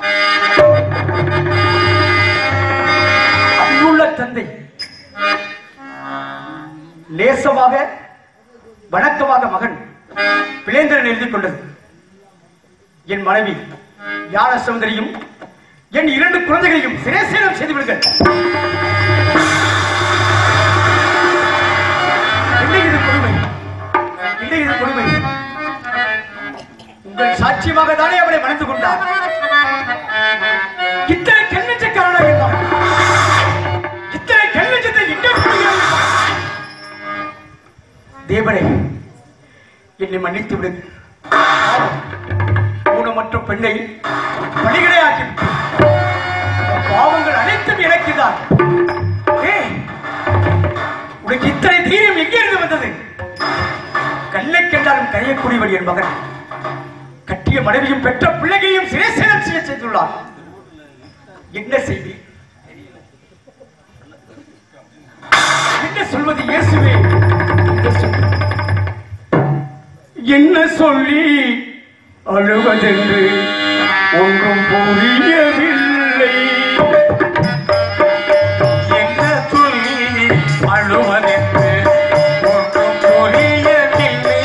அன்புள்ள தந்தை லேசமாக வணக்கமாக மகன் பிளேந்திரன் எழுதி கொண்டது என் மனைவி ஞான சௌந்தரியும் என் இரண்டு குழந்தைகளையும் சிரேசேனம் செய்து விடுங்கள் இல்லை இது கொடுமை இல்லை இது கொடுமை உங்கள் சாட்சியமாக தானே அவளை மணந்து கொண்டார் இத்தனை கண்ணிச்சக்காரனா இருந்தான் இத்தனை கண்ணிச்சத்தை எங்கே போடுகிறான் தேவனே என்னை மன்னித்து விடு ஊனமற்ற பெண்ணை பணிகளை ஆக்கி பாவங்கள் அனைத்தும் இறக்கிறார் ஏய், உனக்கு இத்தனை தீரம் எங்கே இருந்து வந்தது கல்லை கண்டாலும் கரையக்கூடியவன் என் மகன் கட்டிய மனைவியும் பெற்ற பிள்ளைகளையும் சிரேசனம் செய்ய செய்துள்ளார் என்ன செய்தி என்ன சொல்வது இயேசுவே என்ன சொல்வது? என்ன சொல்லி அழுவதென்று ஒன்றும் புரியவில்லை என்ன சொல்லி அழுவதென்று ஒன்றும் புரியவில்லை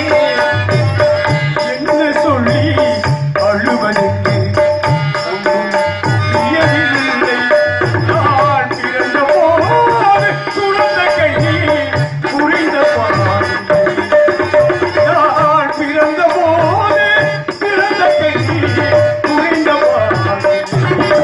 என்ன சொல்லி அழுவதென்று ஒன்றும் புரியவில்லை. நான் பிறந்தபோது சுரந்த கையில் புரிந்த பாதை. நான் பிறந்தபோது பிறந்த கையில் புரிந்த பாதை.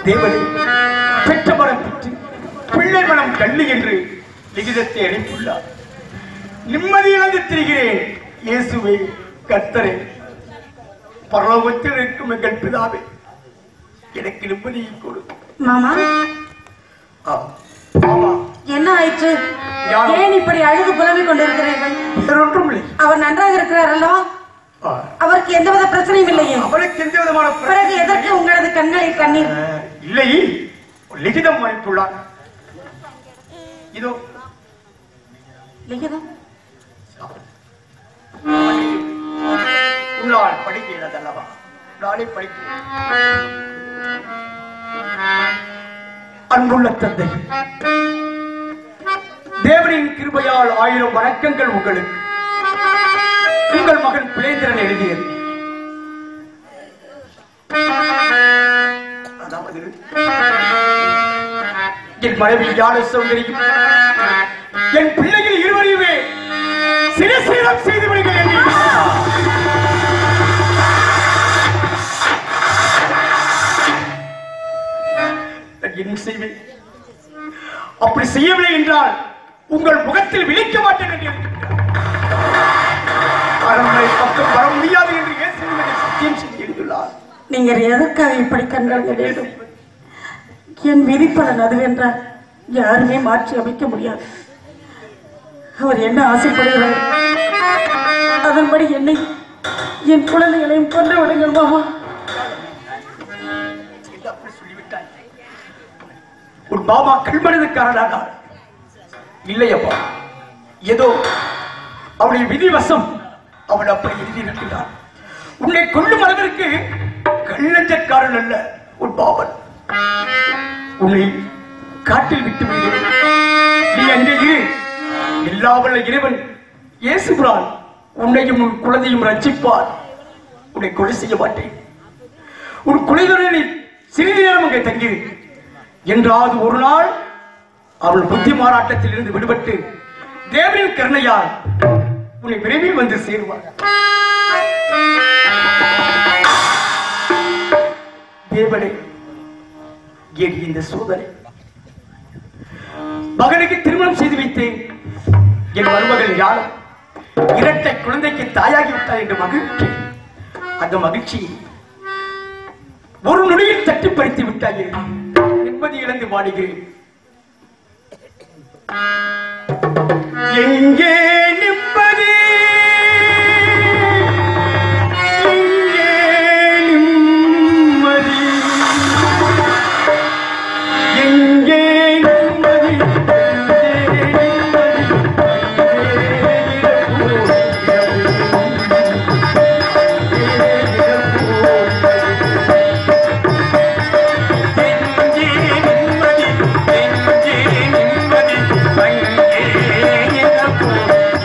தேவனே பெற்ற மனம் பெற்று பிள்ளை மனம் கள்ளி என்று லிகிதத்தை அளித்துள்ளார் நிம்மதி இழந்து திரிகிறேன் இயேசுவே கர்த்தரே பரலோகத்தில் இருக்கும் எங்கள் பிதாவே எனக்கு நிம்மதியை கொடு மாமா ஆ, ஆமா என்ன ஆயிற்று யாரோ- ஏன் இப்படி அழுது புலம்பிக் கொண்டிருக்கிறீர்கள் வேறொன்றும் இல்லை அவர் நன்றாக இருக்கிறார் அல்லவா ஆ, அவருக்கு எந்தவித பிரச்சனையும் இல்லையே அவளுக்கு எந்த விதமான பிர- பிறகு எதற்கு உங்களது கண்களில் கண்ணீர் ஆ, இல்லை ஒரு லிகிதம் அளித்துள்ளார் இதோ லிகிதம் உன்னால் படிக்கிறது அல்லவா நாளை படிக்கிறேன் அன்புள்ள தந்தை தேவனின் கிருபையால் ஆயிரம் வணக்கங்கள் உங்களுக்கு உங்கள் மகன் பிளேந்திரன் எழுதியது அதாவது என் மனைவி ஞான சௌந்தரியும் என் பிள்ளைகள் இருவரையுமே சிரசீரம் செய்து விடுகிறேன் நான் என்ன செய்வேன் அப்படி செய்யவில்லை என்றால் உங்கள் முகத்தில் விழிக்க மாட்டேன் என்று இருக்கிறார். அரண்மனை பக்கம் வர முடியாது என்று இயேசுவின் மீது சத்தியம் செய்திருக்கிறார் நீங்கள் எதற்காக இப்படி கண்கள் வேண்டும் என் விதிப்பலன் அதுவென்றால் யாருமே மாற்றி அமைக்க முடியாது அவர் என்ன ஆசைப்படுகிறார் அதன்படி என்னை என் குழந்தைகளையும் கொண்டு விடுங்கள் மாமா என்று அப்படி சொல்லிவிட்டாய் உன் மாமா கல்மனதுக்காரனானார் இல்லையப்பா ஏதோ அவளுடைய விதிவசம் அவள் அப்படி எழுதியிருக்கிறான் உன்னை கொள்ளும் அளவிற்கு கள்ளஞ்சக்காரன் அல்ல உன் பாவன் உன்னை காட்டில் விட்டு விடுகிறேன் நீ அங்கே இரு எல்லா வல்ல இறைவன் இயேசுகிறான் உன்னையும் உன் குழந்தையும் ரட்சிப்பார் உன்னை கொலை செய்ய மாட்டேன் உன் குலைதொழிலில் சிறிது நேரம் அங்கே தங்கிரு என்றாவது ஒரு நாள் அவள் புத்தி மாறாட்டத்தில் இருந்து விடுபட்டு தேவனின் கருணையால் உன்னை விரைவில் வந்து சேருவார் தேவனே ஏன் இந்த சோதனை மகனுக்கு திருமணம் செய்து வைத்தேன் என் மருமகள் யாரும் இரட்டை குழந்தைக்கு தாயாகி விட்டார் என்று மகிழ்ச்சி அந்த மகிழ்ச்சியை ஒரு நொடியில் தட்டி பறித்து விட்டாயே நிம்மதி இழந்து வாடுகிறேன் எங்கே நிம்மதி எங்கே நிம்மதி எங்கே நிம்மதி எங்கே நிம்மதி எங்கே நிம்மதி எங்கே நிம்மதி அங்கே இழப்போ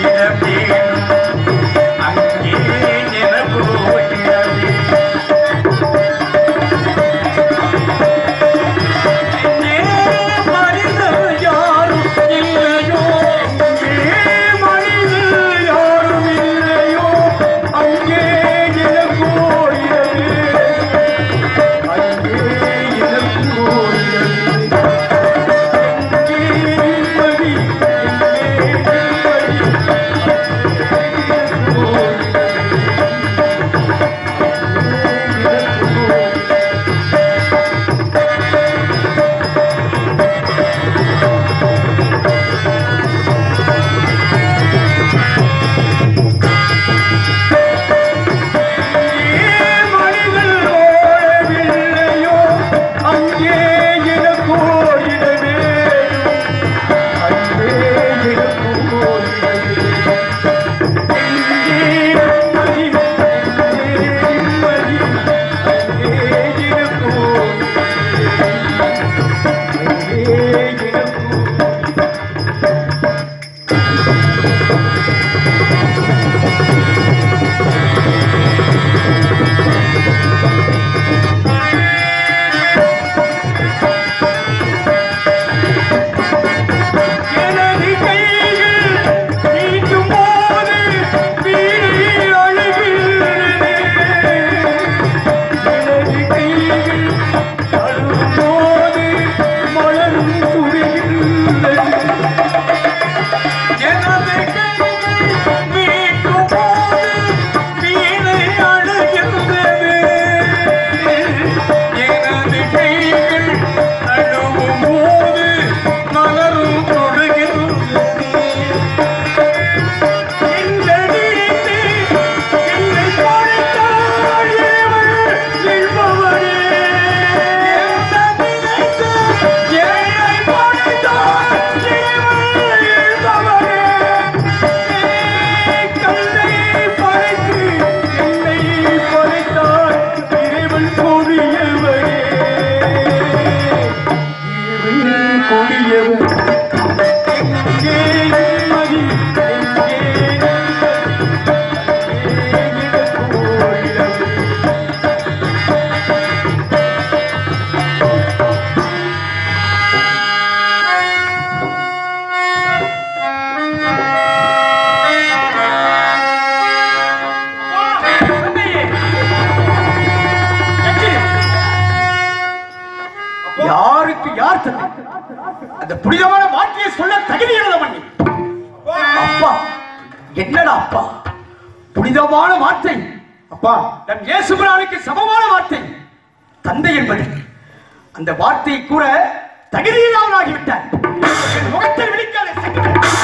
பார்த்தது அந்த புனிதமான வார்த்தையை சொல்ல தகுதியானவன் நீ அப்பா என்னடா அப்பா புனிதமான வார்த்தை அப்பா நம் இயேசுபிரானுக்கு சமமான வார்த்தை தந்தை என்பது அந்த வார்த்தையை கூற தகுதியில்லாமல் ஆகிவிட்டார் என் முகத்தை விழிக்காத சென்று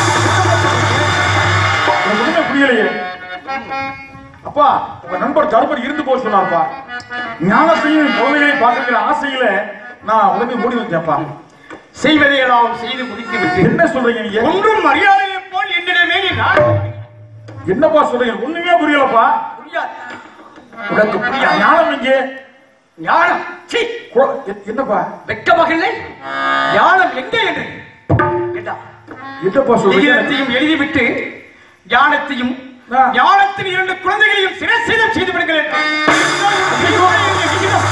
எனக்கு ஒண்ணுமே புரியலையே அப்பா உங்க நண்பர் கருப்பர் இருந்து போக சொன்னார்ப்பா ஞானத்தையும் குழந்தைகளையும் பார்க்கிற ஆசையில நான் உடனே மூடி வச்சேன்ப்பா செய்வதையெல்லாம் செய்து முடித்து விட்டு என்ன சொல்றீங்க நீங்க ஒன்றும் மரியாதையை போல் என்னிடமே நீ நான் என்னப்பா சொல்றீங்க ஒண்ணுமே புரியலப்பா புரியாது உனக்கு புரியாது ஞானம் இங்கே ஞானம் சீ கு- எ- என்னப்பா வெக்க மகளே ஞானம் எங்கே என்று கேட்டா என்னப்பா சொல்றீங்க லிகிதத்தையும் எழுதிவிட்டு ஞானத்தையும் ஆ. ஞானத்தின் இரண்டு குழந்தைகளையும் சிரசேதம் செய்து விடுங்கள் என்று. ஐயோ, எங்க விகிதம்.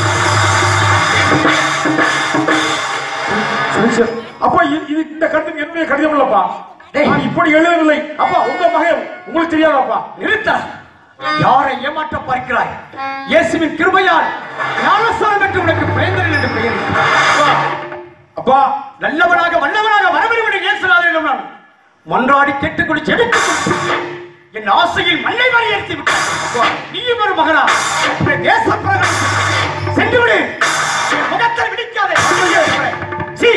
சரி சரி அப்பா இது இது- இந்த கருத்து என்னுடைய கடிதம் இல்லப்பா டேய். நான் இப்படி எழுதவில்லை அப்பா உங்க மகன் உங்களுக்கு தெரியாதாப்பா நிறுத்த யாரை ஏமாற்ற பார்க்கிறாய் இயேசுவின் கிருபையால் ஞானஸ்தானம் என்று உனக்கு பயந்தரன் என்று பெயர் அப்பா, அப்பா நல்லவனாக வல்லவனாக வரவிருவிட இயேசுநாதனிடம் நான் மன்றாடி கேட்டுக்கொண்டு ஜெபித்துக் கொண்டு என் ஆசையில் மண்ணை மாறி எடுத்து விட்டாய் நீயும் ஒரு மகனா உன்னை தேச பிரகடனம் சென்று விடு என் முகத்தை விடிக்காதே சீ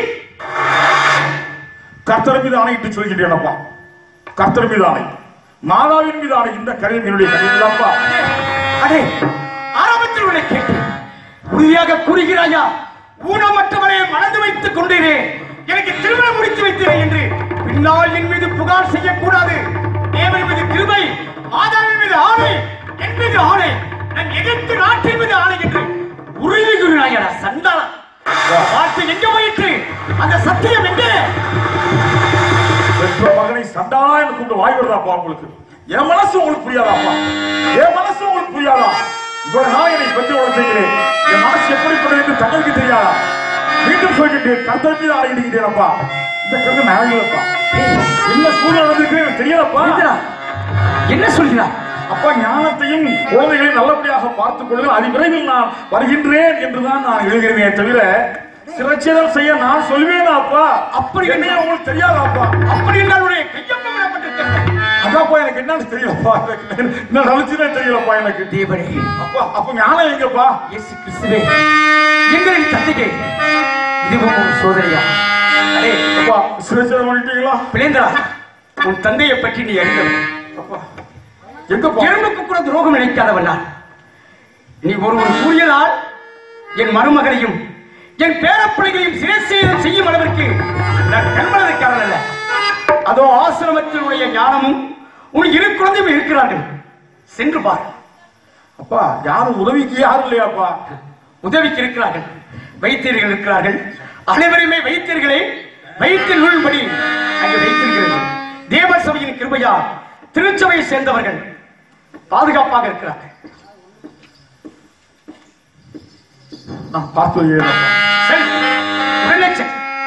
கர்த்தர் மீது ஆணையிட்டு சொல்கின்றேன் அப்பா கர்த்தர் மீது ஆணை மாதாவின் மீது ஆணை இந்த கடிதம் என்னுடைய கடிதம் அப்பா அடே ஆரம்பத்தில் உன்னை கேட்டு உறுதியாக கூறுகிறாயா ஊனமற்றவரை மனது வைத்துக் கொண்டீரே எனக்கு திருமணம் முடித்து வைத்தீரே என்று பின்னால் என் மீது புகார் செய்யக்கூடாது தேவன் மீது கிருபை மாதாவின் மீது ஆணை என் மீது ஆணை நான் எதிர்த்து நாட்டின் மீது ஆணை என்று உறுதி கூறினாயடா சண்டாளா வார்த்தை எங்க போயிற்று அந்த சத்தியம் எங்கே பெற்ற மகனை சண்டாளா என்று கூப்பிட்டு வாய் வருதாப்பா உங்களுக்கு என் மனசு உங்களுக்கு புரியாதாப்பா என் மனசு உங்களுக்கு புரியாதா இவ்வளவு நாள் என்னை பெற்று வளர்த்தீங்களே என் மனசு எப்படிப்பட்டது என்று தங்களுக்கு தெரியாதா மீண்டும் சொல்கின்றேன் கர்த்தர் மீது ஆணையிடுகிறேன் அப்பா இந்த கருத்து நான் இல்லப்பா என்ன சூழ்நிலை நடந்திருக்கு எனக்கு தெரியலப்பா புரியுதா? என்ன சொல்கிறார் அப்பா ஞானத்தையும் குழந்தைகளையும் நல்லபடியாக பார்த்துக் கொள்ளுங்கள் அது விரைவில் நான் வருகின்றேன் என்றுதான் நான் எழுதுகிறேனே தவிர சிரச்சேதம் செய்ய நான் சொல்வேனா அப்பா அப்படி என்ன உங்களுக்கு தெரியாதாப்பா அப்படி என்றால் உடைய கையொப்பம் விடப்பட்டிருக்கிறது அதாப்பா எனக்கு என்னன்னு தெரியலப்பா எனக்கு என்ன நினைச்சுனே தெரியலப்பா எனக்கு தேவனே அப்பா அப்ப ஞானம் எங்கப்பா இயேசு கிறிஸ்துவே எங்களின் தந்தையே இதுவும் ஒரு சோதனையா அடே அப்பா சிரச்சேதம் பண்ணிட்டீங்களா பிளேந்திரா உன் தந்தையை பற்றி நீ அறிந்தவன் அப்பா எங்கப்பா எறும்புக்கு கூட துரோகம் நினைக்காதவன் நான் நீ ஒருவன் கூறியதால் என் மருமகனையும் என் பேரப்பிள்ளைகளையும் சிரசேதம் செய்யும் அளவிற்கு நான் கண்மனதுக்காரன் அல்ல அதோ ஆசிரமத்தினுடைய ஞானமும் உன் இரு குழந்தையும் இருக்கிறார்கள் சென்று பார் அப்பா யாரும் உதவிக்கு யாரும் இல்லையாப்பா உதவிக்கு இருக்கிறார்கள் வைத்தியர்கள் இருக்கிறார்கள் அனைவருமே வைத்தியர்களே வைத்தியர் நூல்படி அங்கே வைத்திருக்கிறது தேவ சபையின் கிருபையா திருச்சபையை சேர்ந்தவர்கள் பாதுகாப்பாக இருக்கிறார்கள் நான் பார்த்து வருகிறேன் அப்பா. சரி உடனே செல்.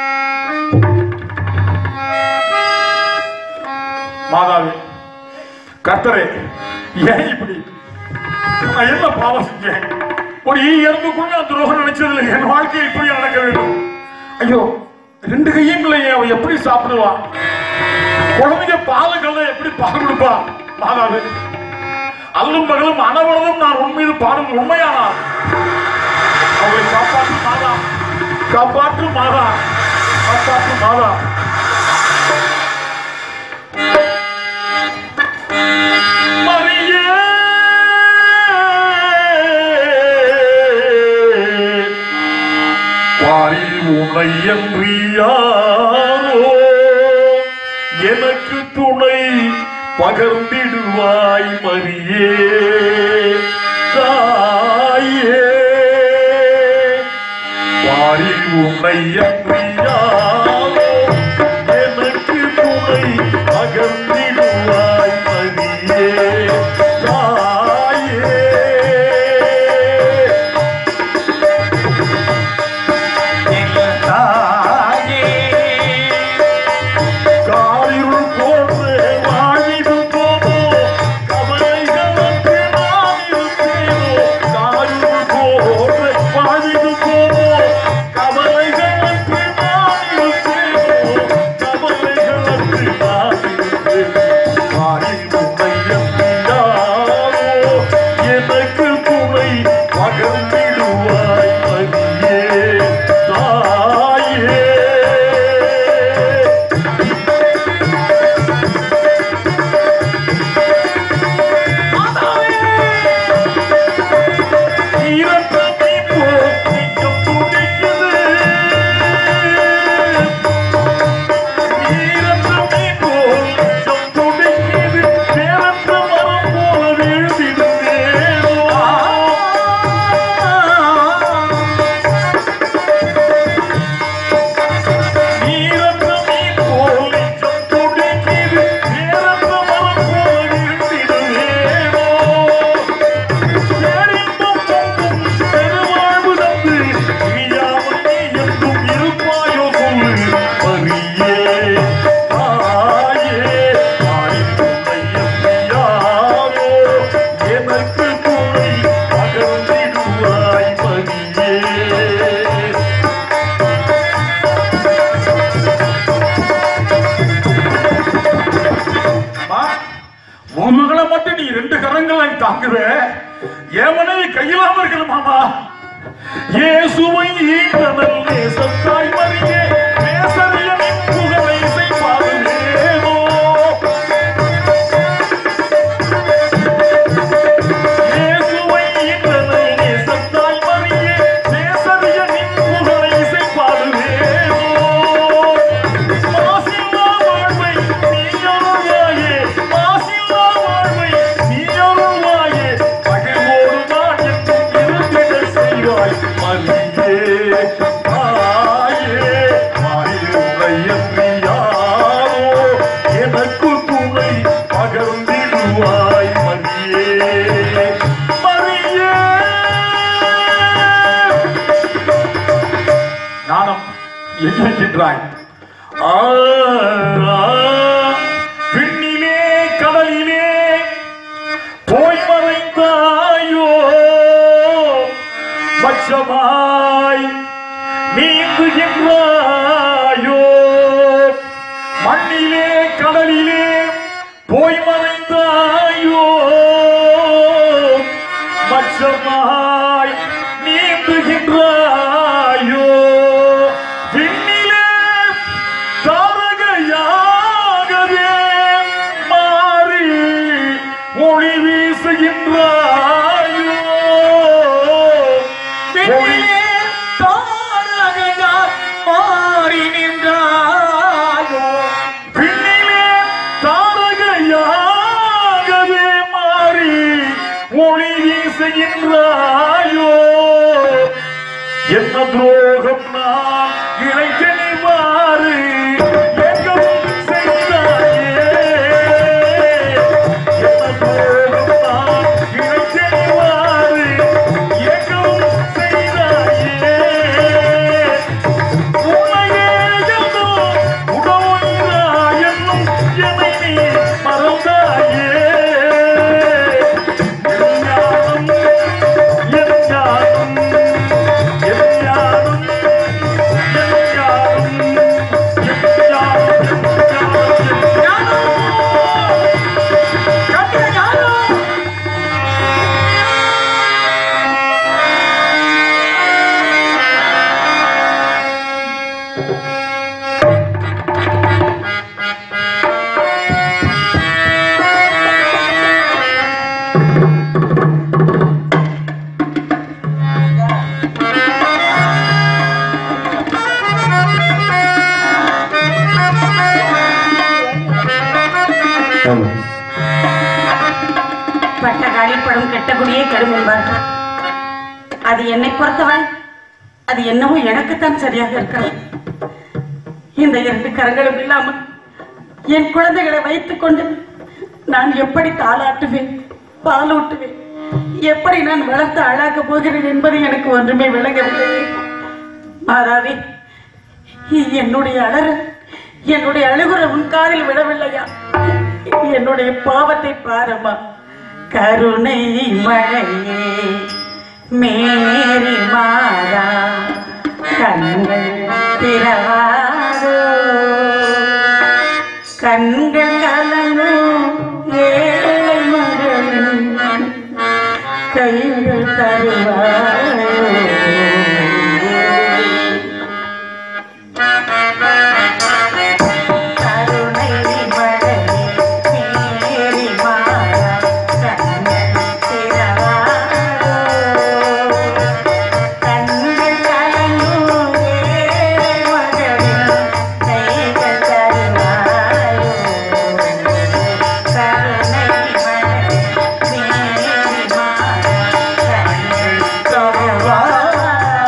மாதாவே கர்த்தரே ஏன் இப்படி நான் என்ன பாவம் செஞ்சேன் ஒரு ஈ எறும்பு கூட நான் துரோகம் நினைச்சதில்லை என் வாழ்க்கை இப்படி நடக்க வேண்டும் ஐயோ ரெண்டு கையும் இல்லையே அவன் எப்படி சாப்பிடுவான் குழந்தைங்க பாலுக்கல்ல எப்படி பால் கொடுப்பா மாதாவே அல்லும் பகலும் அனவரதும் நான் உன் மீது பாடும் உண்மையானார் அவளை காப்பாற்று மாதா காப்பாற்று மாதா காப்பாற்று மாதா மரியே பாரில் உன்னை என்று யாரோ எனக்கு துணை பகர்ந்திடுவாய் மரியே தாயே பாரில் உன்னை என்று யாரோ எனக்கு துணை பகர்ந்திடுவாய் மரியே தாயே காரிருள் போன்று வாழிடும் போதோ கவலைகளுக்கு நான் இருப்பேனோ காரிருள் போன்று வாழிடும் போதோ கவலைகளுக்கு எனக்கு துணை பகர்ந்திடுவாய் மணியே அம்மா, உன் மகளை மட்டும் நீ ரெண்டு கரங்களை தாங்குவ ஏமனை கையிலாம இருக்கணும் மாமா இயேசுவை ஈன்றனல் நேசத்தாய் மறியே நேசரியனின் புகழை செய்வாருவேமோ இயேசுவை ஈன்றனல் நேசத்தாய் மறியே நேசரியனின் புகழை செய்வாருவேமோ மாசில்லா வாழ்வை நீயருள்வாயே மாசில்லா வாழ்வை நீயருள்வாயே மகிழ்வோடு நான் என்றும் இருந்திட செய்வாய் மரியே ஆயே மாயுடையன்றி யாரோ எனக்கு துணை பகர்ந்திடுவாய் மரியே மரியே ஞானம் எங்கிருக்கின்றாய் ஆ, ஆ, விண்ணிலே கடலிலே போய் மறைந்தாயோ மச்சமாய் நீந்துகின்றாயோ மண்ணிலே கடலிலே போய் மறைந்தாயோ மச்சமாய் நீந்துகின்றாயோ விண்ணிலே தாரகையாகவே மாறி ஒளி வீசுகின்றாயோ விண்ணிலே தாரகையாய் மாறி நின்றாயோ விண்ணிலே தாரகையாகவே மாறி ஒளி வீசுகின்றாயோ என்ன துரோகம் நான் இளைஞனிவாறு எங்கும் செய்தாயே என்ன துரோகம் நான் இளைஞனிவாறு எங்கும் செய்தாயே உன்னையே என்னும் உடவுயிராயென்னும் என்னை நீ மறந்தாயே என் ஞானம், என் ஞானம், என் ஞானம், என் ஞானம், என் ஞானம், என் ஞானம், கட்டிட ஞானம் பட்ட காலிப்படம் கெட்ட குடியே கெடும் என்பார்கள் அது என்னை பொறுத்தவரை அது என்னவோ எனக்குத்தான் சரியாக இருக்கலாம் இந்த இரண்டு கரங்களும் இல்லாமல் என் குழந்தைகளை வைத்துக் கொண்டு நான் எப்படி தாளாட்டுவேன் பாலூட்டுவேன் எப்படி நான் வளர்த்து அழாக்கப் போகிறேன் என்பது எனக்கு ஒன்றுமே விளங்கவில்லை மாதாவே என்னுடைய அலற என்னுடைய அழுகுற உன் காதில் விடவில்லையா என்னுடைய பாவத்தை பாரம்மா கருணை மழையே மேரி மாறா கண்கள் திறவாதோ கண்கள் கலங்கும் ஏழை மகளின் கைகள் தருவாயோ கருணை மழையே மேரி மாறா கண்கள் திறவாதோ கண்கள் கலங்கும் ஏழை மகளின் கைகள் தருவாயோ கருணை மழையே மேரி மாறா கண்கள்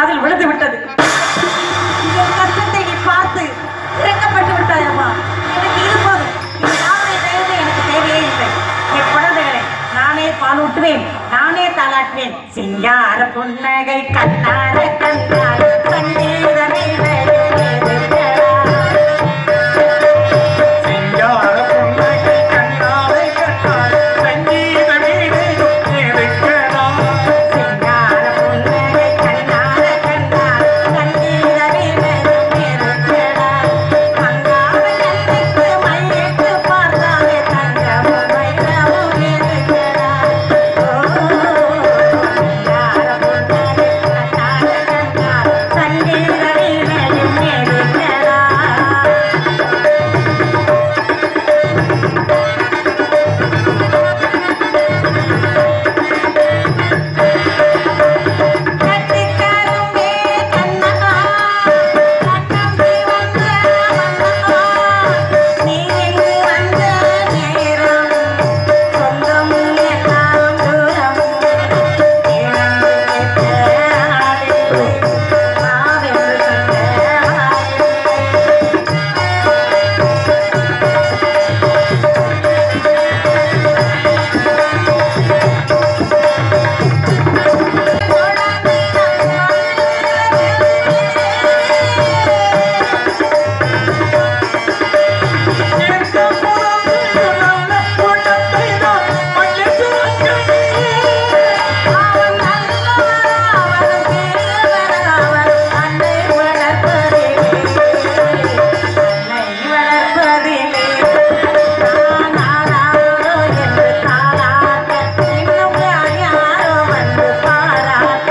காதில் விழுந்து விட்டது என் கஷ்டத்தை நீ பார்த்து இறக்கப்பட்டு விட்டாயம்மா எனக்கு இது போதும் இது யாருடைய தயவு எனக்கு தேவையே இல்லை என் குழந்தைகளை நானே பாலூட்டுவேன் நானே தாளாட்டுவேன் சிங்கார புன்னகை கண்ணார கண்ணார கண்ணீரமே சிங்கார புன்னகை கண்ணாலே கண்ணாலே சங்கீத வீணையும் கேட்கலாம். சிங்கார புன்னகை கண்ணார கண்ணார கண்ணீரமே மங்கார கண்ணைக்கு மையிட்டு பார்த்தாலே தங்கமும் வைரமும் இருக்கிறா சிங்கார புன்னகை கண்ணார கண்ணார கண்ணீரமே இருக்கிறா கட்டிக்கரும்பே கண்ணகா கட்டம்பி வந்த மன்னகா நீ எங்கு வந்த நேரம் சொந்தம் எல்லாம் தூரம் இழந்து விட்ட ஆடில்லை நாவென்று சொல்ல ஆடில்லை அவன் நல்லவன் அவன் பெரியவன் அவன் அன்னை வளர்ப்பதிலே அன்னை வளர்ப்பதிலே நானாரோ என்று தாளாட்ட இன்னும் யார் யாரோ வந்து பாராட்ட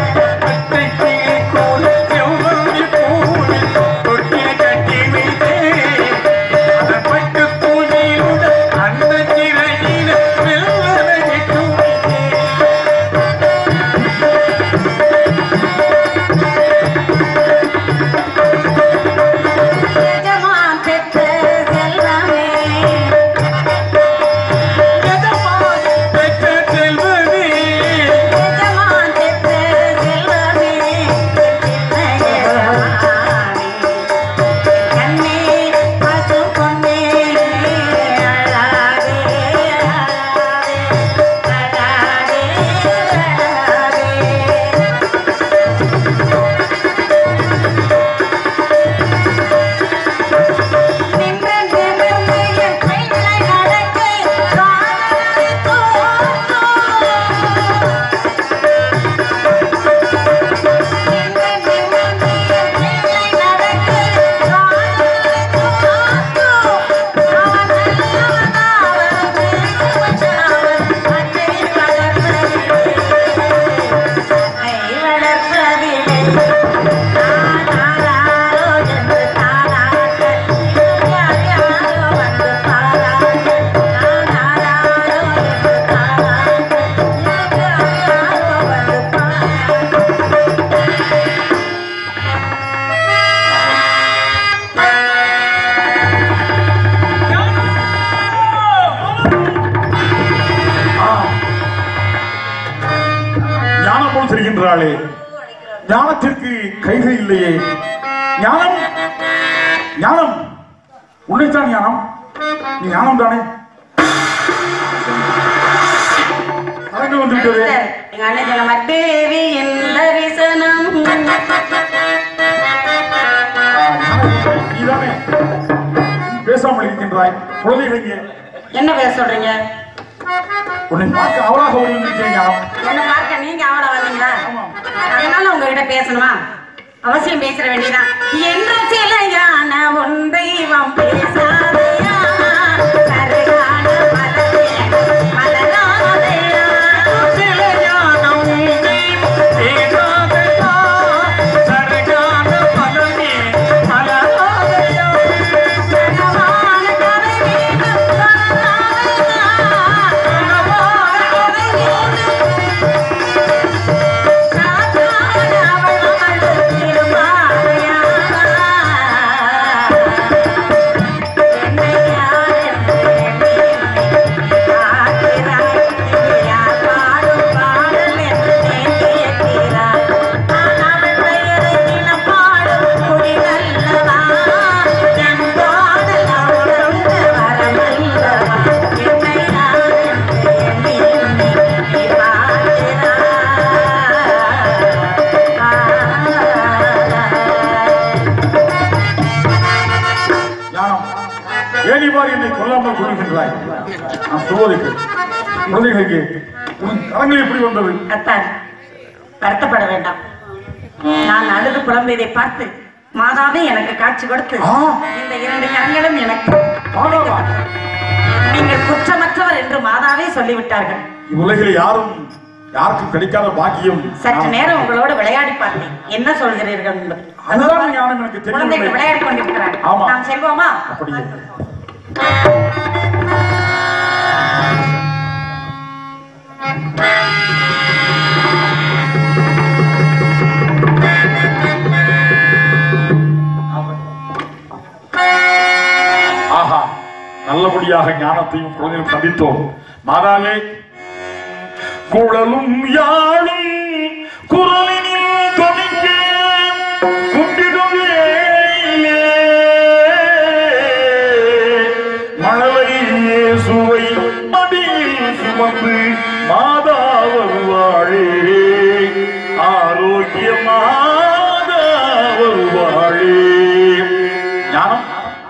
எஜமான் பெற்ற செல்வமே எஜமான் பெற்ற செல்வமே சின்ன கண்ணே பசு பொன்னே அழாதே அழாதே அழாதே நின்ற நிமிர்ந்து என் கைகளை நடக்கை காதலை தோற்றோ நின்ற நிமிர்ந்து என் கைகளை நடக்கை காதலை தோற்றோ அவன் நல்லவன் அவன் பெரியவன் அவன் அன்னை வளர்ப்பதிலே அன்னை வளர்ப்பதிலே தானாரோ என்று தாளாட்ட யார் யாரோ வந்து பாராட்ட நானாரோ என்று தாளாட்ட யார் யாரோ வந்து பாராட்ட ஞானம் போல் தெரிகின்றாளே ஞானத்திற்கு கைகள் இல்லையே ஞானம் ஞானம் உன்னைத்தான் ஞானம் நீ ஞானம் தானே கலந்து வந்து விட்டது எங்க அண்ணன் சொன்ன மாதிரி தேவியின் தரிசனம் நீதானே நீ பேசாமல் இருக்கின்றாய் குழந்தைகள் இங்கே என்ன பேச சொல்றீங்க உன்னை பார்க்க அவளாக ஓடி வந்திருக்கிறேன் ஞானம் என்ன பார்க்க நீங்க அவள வந்தீங்களா அதனால உங்ககிட்ட பேசணுமா அவசியம் பேச வேண்டியதான் என்ற சிலையான உன் தெய்வம் பேசாதையா கருகான மலரே மலராதையா கனவான கதை வேண்டும் கனவான கதை வேண்டும் காத்தான அவள் அவள் திருமாலையா ஏன் இவ்வாறு என்னை கொல்லாமல் கொள்கின்றாய் நான் சொல்வதற்கு குழந்தைகளுக்கு உன் கரங்கள் எப்படி வந்தது அத்தான் வருத்தப்பட வேண்டாம் நான் அழுது புலம்பியதை பார்த்து மாதாவே எனக்கு காட்சி கொடுத்து ஆ. இந்த இரண்டு கரங்களும் எனக்கு மாதாவா? நீங்கள் குற்றமற்றவர் என்று மாதாவே சொல்லிவிட்டார்கள் இவ்வுலகில் யாரும் யாருக்கும் கிடைக்காத பாக்கியம் சற்று நேரம் உங்களோடு விளையாடி பார்த்தேன் என்ன சொல்கிறீர்கள் என்பது அதுதான் ஞானம் எனக்கு குழந்தைகள் தெரியவில்லை விளையாடி கொண்டிருக்கிறார் ஆமா. நாம் செல்வோமா அப்படியே ஆஹா நல்லபடியாக ஞானத்தையும் குழந்தையும் சந்தித்தோம் மாதாவே குழலும் யாழும் குரலினில் தொனிக்க குட்டிடும் வேளையிலே மழலை இயேசுவை மடியில் சுமந்து மாதா வருவாளே ஆரோக்கிய மாதா வருவாளே ஞானம்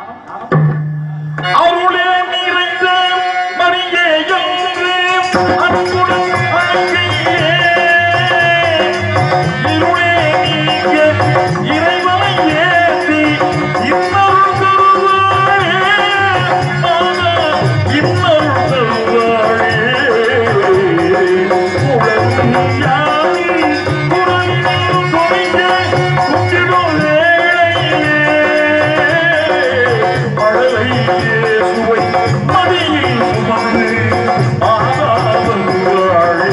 அருளே நிறைந்த மரியே என்று அன்புடன் அழைக்கையே. இருளே நீங்க இறைவனை ஏந்தி இன்னருள் தருவாளே. ஆனா, இன்னருள் தருவாளே. உலகம் யாவும் குரலினில் தொனிக்க குட்டிடும் வேளையிலே மழலை இயேசுவை மடியில் சுமந்து ஆதாரவாழே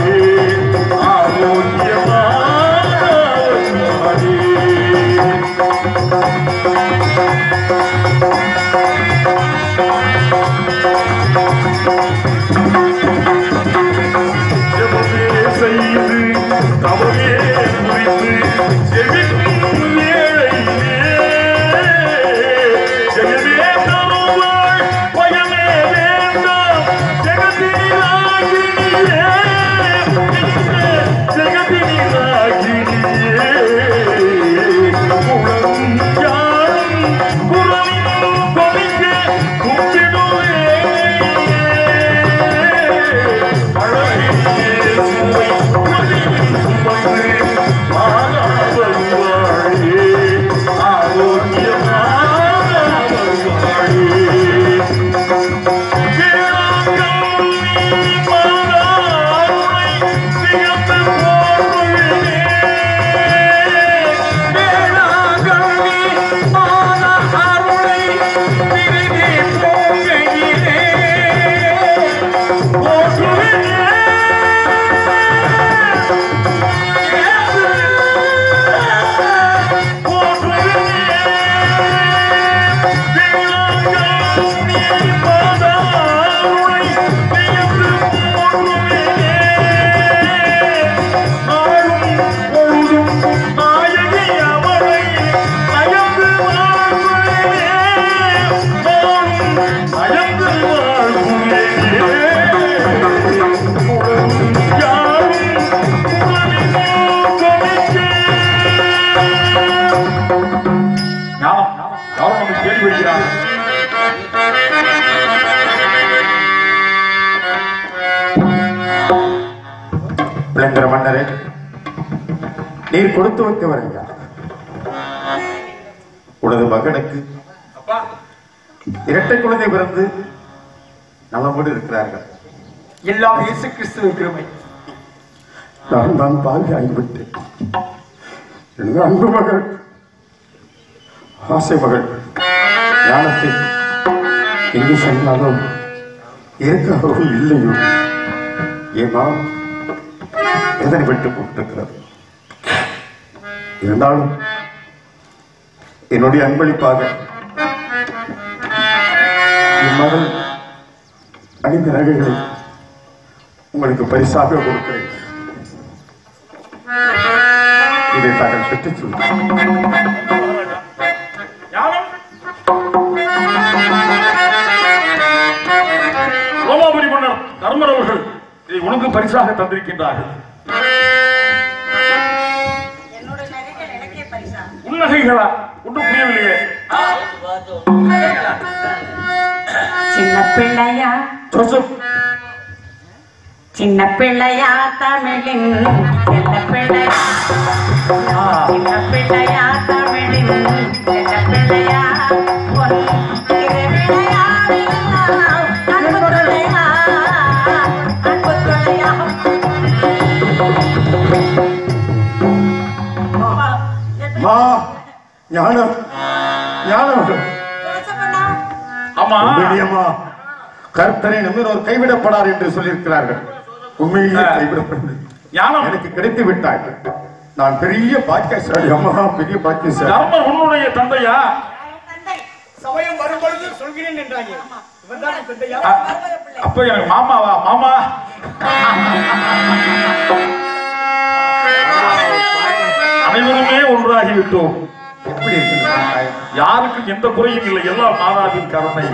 ஆரோக்கியமானே ஜெபமே செய்து தவமே குறித்து ஜெபிக்கும் வேளையிலே ஜெயமே தருவாள் பயமே வேண்டாம் ஜெகத்தினிலாகினியே ஜெகத்தினிலாகினியே உலகம் யாரும் குரலினும் கொதிக்க கும்பிடுவே ஞானம் யாரும் நம்மை தேடி வருகிறார் விளங்குற மன்னரே நீர் கொடுத்து வைத்தவர் ஐயா உனது மகனுக்கு இரட்டை குழந்தை பிறந்து நலமோடு இருக்கிறார்கள் எல்லாம் இயேசு கிறிஸ்துவின் கிருபை நான் தான் பாவி ஆகிவிட்டேன் எனது அன்பு மகள் ஆசை மகள் ஞானத்தை எங்கு சென்றாலும் இருக்காரோ இல்லையோ ஏமா எதனை விட்டு போட்டிருக்கிறது இருந்தாலும் என்னுடைய அன்பளிப்பாக என் மகள் அணிந்த நகைகளை உங்களுக்கு பரிசாக கொடுக்கிறேன் இதை தாங்கள் சுற்றிச் சொல்லுங்கள் ஞானம் ரோமாபுரி மன்னர் தர்மர் அவர்கள் இதை உனக்கு பரிசாக தந்திருக்கின்றார்கள் என்னோட நகைகள் எனக்கே பரிசா உன்னகைகளா ஒன்றும் புரியவில்லையே சின்ன பிள்ளையா ஜோசப் சின்ன பிள்ளையா தமிழின் செல்ல பிள்ளையா சின்ன பிள்ளையா தமிழின் செல்ல பிள்ளையா பொன் திருவிளையாடலாம். அன்பு துணையா, அன்பு துணையா. மா ஞானம் ஞானம் ஆமா உண்மையிலேயேம்மா கர்த்தரை நம்பினோர் கைவிடப்படார் என்று சொல்லியிருக்கிறார்கள் உண்மையிலேயே கைவிடப்படவில்லை ஞானம் எனக்கு கிடைத்து விட்டாய் நான் பெரிய பாக்கியசாலி அம்மா பெரிய பாக்கியசாலி தர்மர் உன்னுடைய தந்தையா சமயம் வரும்பொழுது சொல்கிறேன் என்றாங்க இவன்தான் தந்தையா அ- அப்ப எனக்கு மாமாவா மாமா அனைவருமே ஒன்றாகி விட்டோம் எப்படி இருக்குது தாய்? யாருக்கும் எந்த குறையும் இல்லை எல்லாம் மாதாவின் கருணை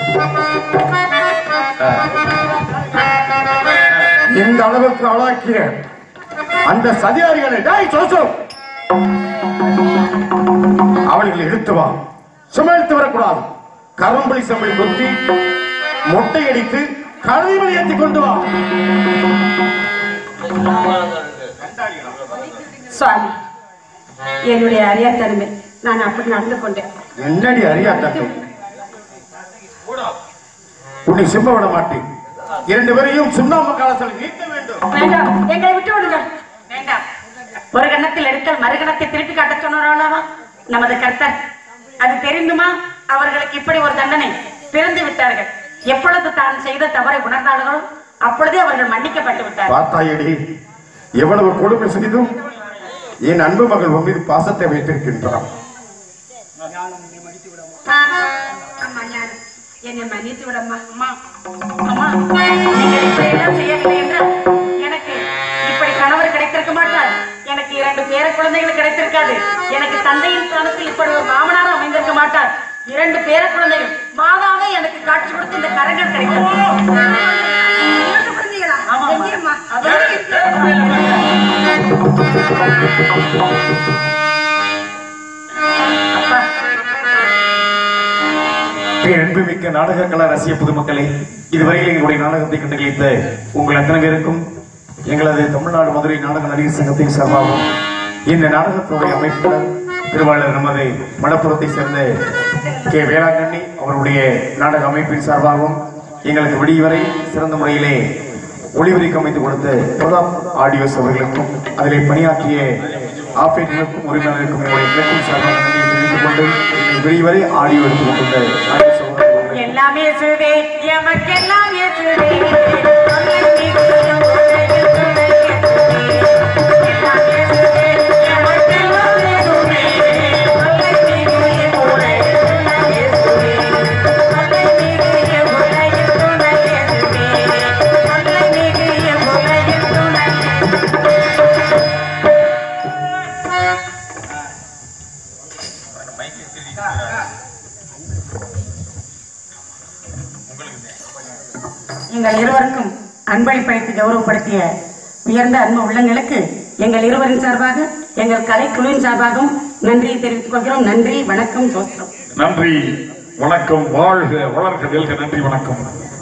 இந்த அளவுக்கு ஆளாக்கிய அந்த சதிகாரிகளை டேய் ஜோசப் அவர்களை எடுத்து வா சுமழ்த்து வரக்கூடாது கரும்புலி சம்பளி கொத்தி மொட்டை அடித்து கழுவிமலை ஏற்றி கொண்டு வா சுவாமி என்னுடைய அறியாத்தன்மை நான் அப்படி நடந்து கொண்டேன் என்னடி அறியாத்தத்தை உன்னை சும்மா விட மாட்டேன் இரண்டு பேரையும் சுண்ணாம்பு காலத்தில் நீக்க வேண்டும் வேண்டாம் எங்களை விட்டு விடுங்கள் வேண்டாம் ஒரு கணத்தில் எடுத்தால் மறு கணத்தை திருப்பி காட்ட சொன்னாரா நமது கர்த்தர் அது தெரிந்துமா அவர்களுக்கு இப்படி ஒரு தண்டனை பிறந்து விட்டார்கள் எப்பொழுது தான் செய்த தவறை உணர்ந்தார்களோ அப்பொழுதே அவர்கள் மன்னிக்கப்பட்டு விட்டார்கள் பார்த்தாயடி எவ்வளவு கொடுமை செய்தும் என் அன்பு மகள் உன் மீது பாசத்தை வைத்திருக்கின்றான் அம்மா ஞானம் என்னை மன்னித்து விடம்மா அம்மா அம்மா நீங்கள் இப்படி எல்லாம் செய்யவில்லை என்றால் எனக்கு இப்படி கணவர் கிடைத்திருக்க மாட்டார் எனக்கு இரண்டு பேர குழந்தைகள் கிடைத்திருக்காது எனக்கு தந்தையின் ஸ்தானத்தில் இப்படி ஒரு மாமனார் அமைந்திருக்க மாட்டார் இரண்டு பேர குழந்தைகள் மாதாவே எனக்கு காட்சி கொடுத்து இந்த கரங்கள் கிடைக்கும் இரண்டு குழந்தைகளா எங்கேம்மா? அப்பா அன்புமிக்க நாடக கலா ரசிக பொதுமக்களே இதுவரையில் எங்களுடைய நாடகத்தை கண்டுகளித்த உங்கள் அத்தனை பேருக்கும் எங்களது தமிழ்நாடு மதுரை நாடக நடிகர் சங்கத்தின் சார்பாகவும் இந்த நாடகத்தினுடைய அமைப்பாளர் திருவாளர் நமது மணப்புறத்தை சேர்ந்த கே வேளாங்கண்ணி அவருடைய நாடக அமைப்பின் சார்பாகவும் எங்களுக்கு விடிவரை சிறந்த முறையிலே ஒளிபரிக்கு அமைத்து கொடுத்த பிரதாப் ஆடியோஸ் அவர்களுக்கும் அதிலே பணியாற்றிய ஆப்பரேட்டருக்கும் உரிமையாளருக்கும் என்னுடைய கிளப்பின் சார்பாக நன்றியை தெரிவித்துக் கொண்டு என்னை வெளிவரை ஆடியோ எடுத்துக் கொண்டிருந்த ஆடியோ சகோதரர்களே, எல்லாம் இயேசுவே எமக்கெல்லாம் இயேசுவே தொல்லை நீக்கும் உலகில் துணை இயேசுவே. எல்லாம் இயேசுவே, எமக்கெல்லாம் இயேசுவே. தொல்லை நீக்கும் உலகில் துணை இயேசுவே. தொல்லை நீக்கும் உலகில் துணை இயேசுவே. தொல்லை நீக்கும் உலகில் துணை இயேசுவே. எங்கள் இருவருக்கும் அன்பளிப்பளித்து கௌரவப்படுத்திய உயர்ந்த அன்பு உள்ளங்களுக்கு எங்கள் இருவரின் சார்பாக எங்கள் கலைக்குழுவின் சார்பாகவும் நன்றியை தெரிவித்துக் கொள்கிறோம் நன்றி வணக்கம் ஜோஸ்ரம் நன்றி வணக்கம் வாழ்க வளர்க வெல்க நன்றி வணக்கம்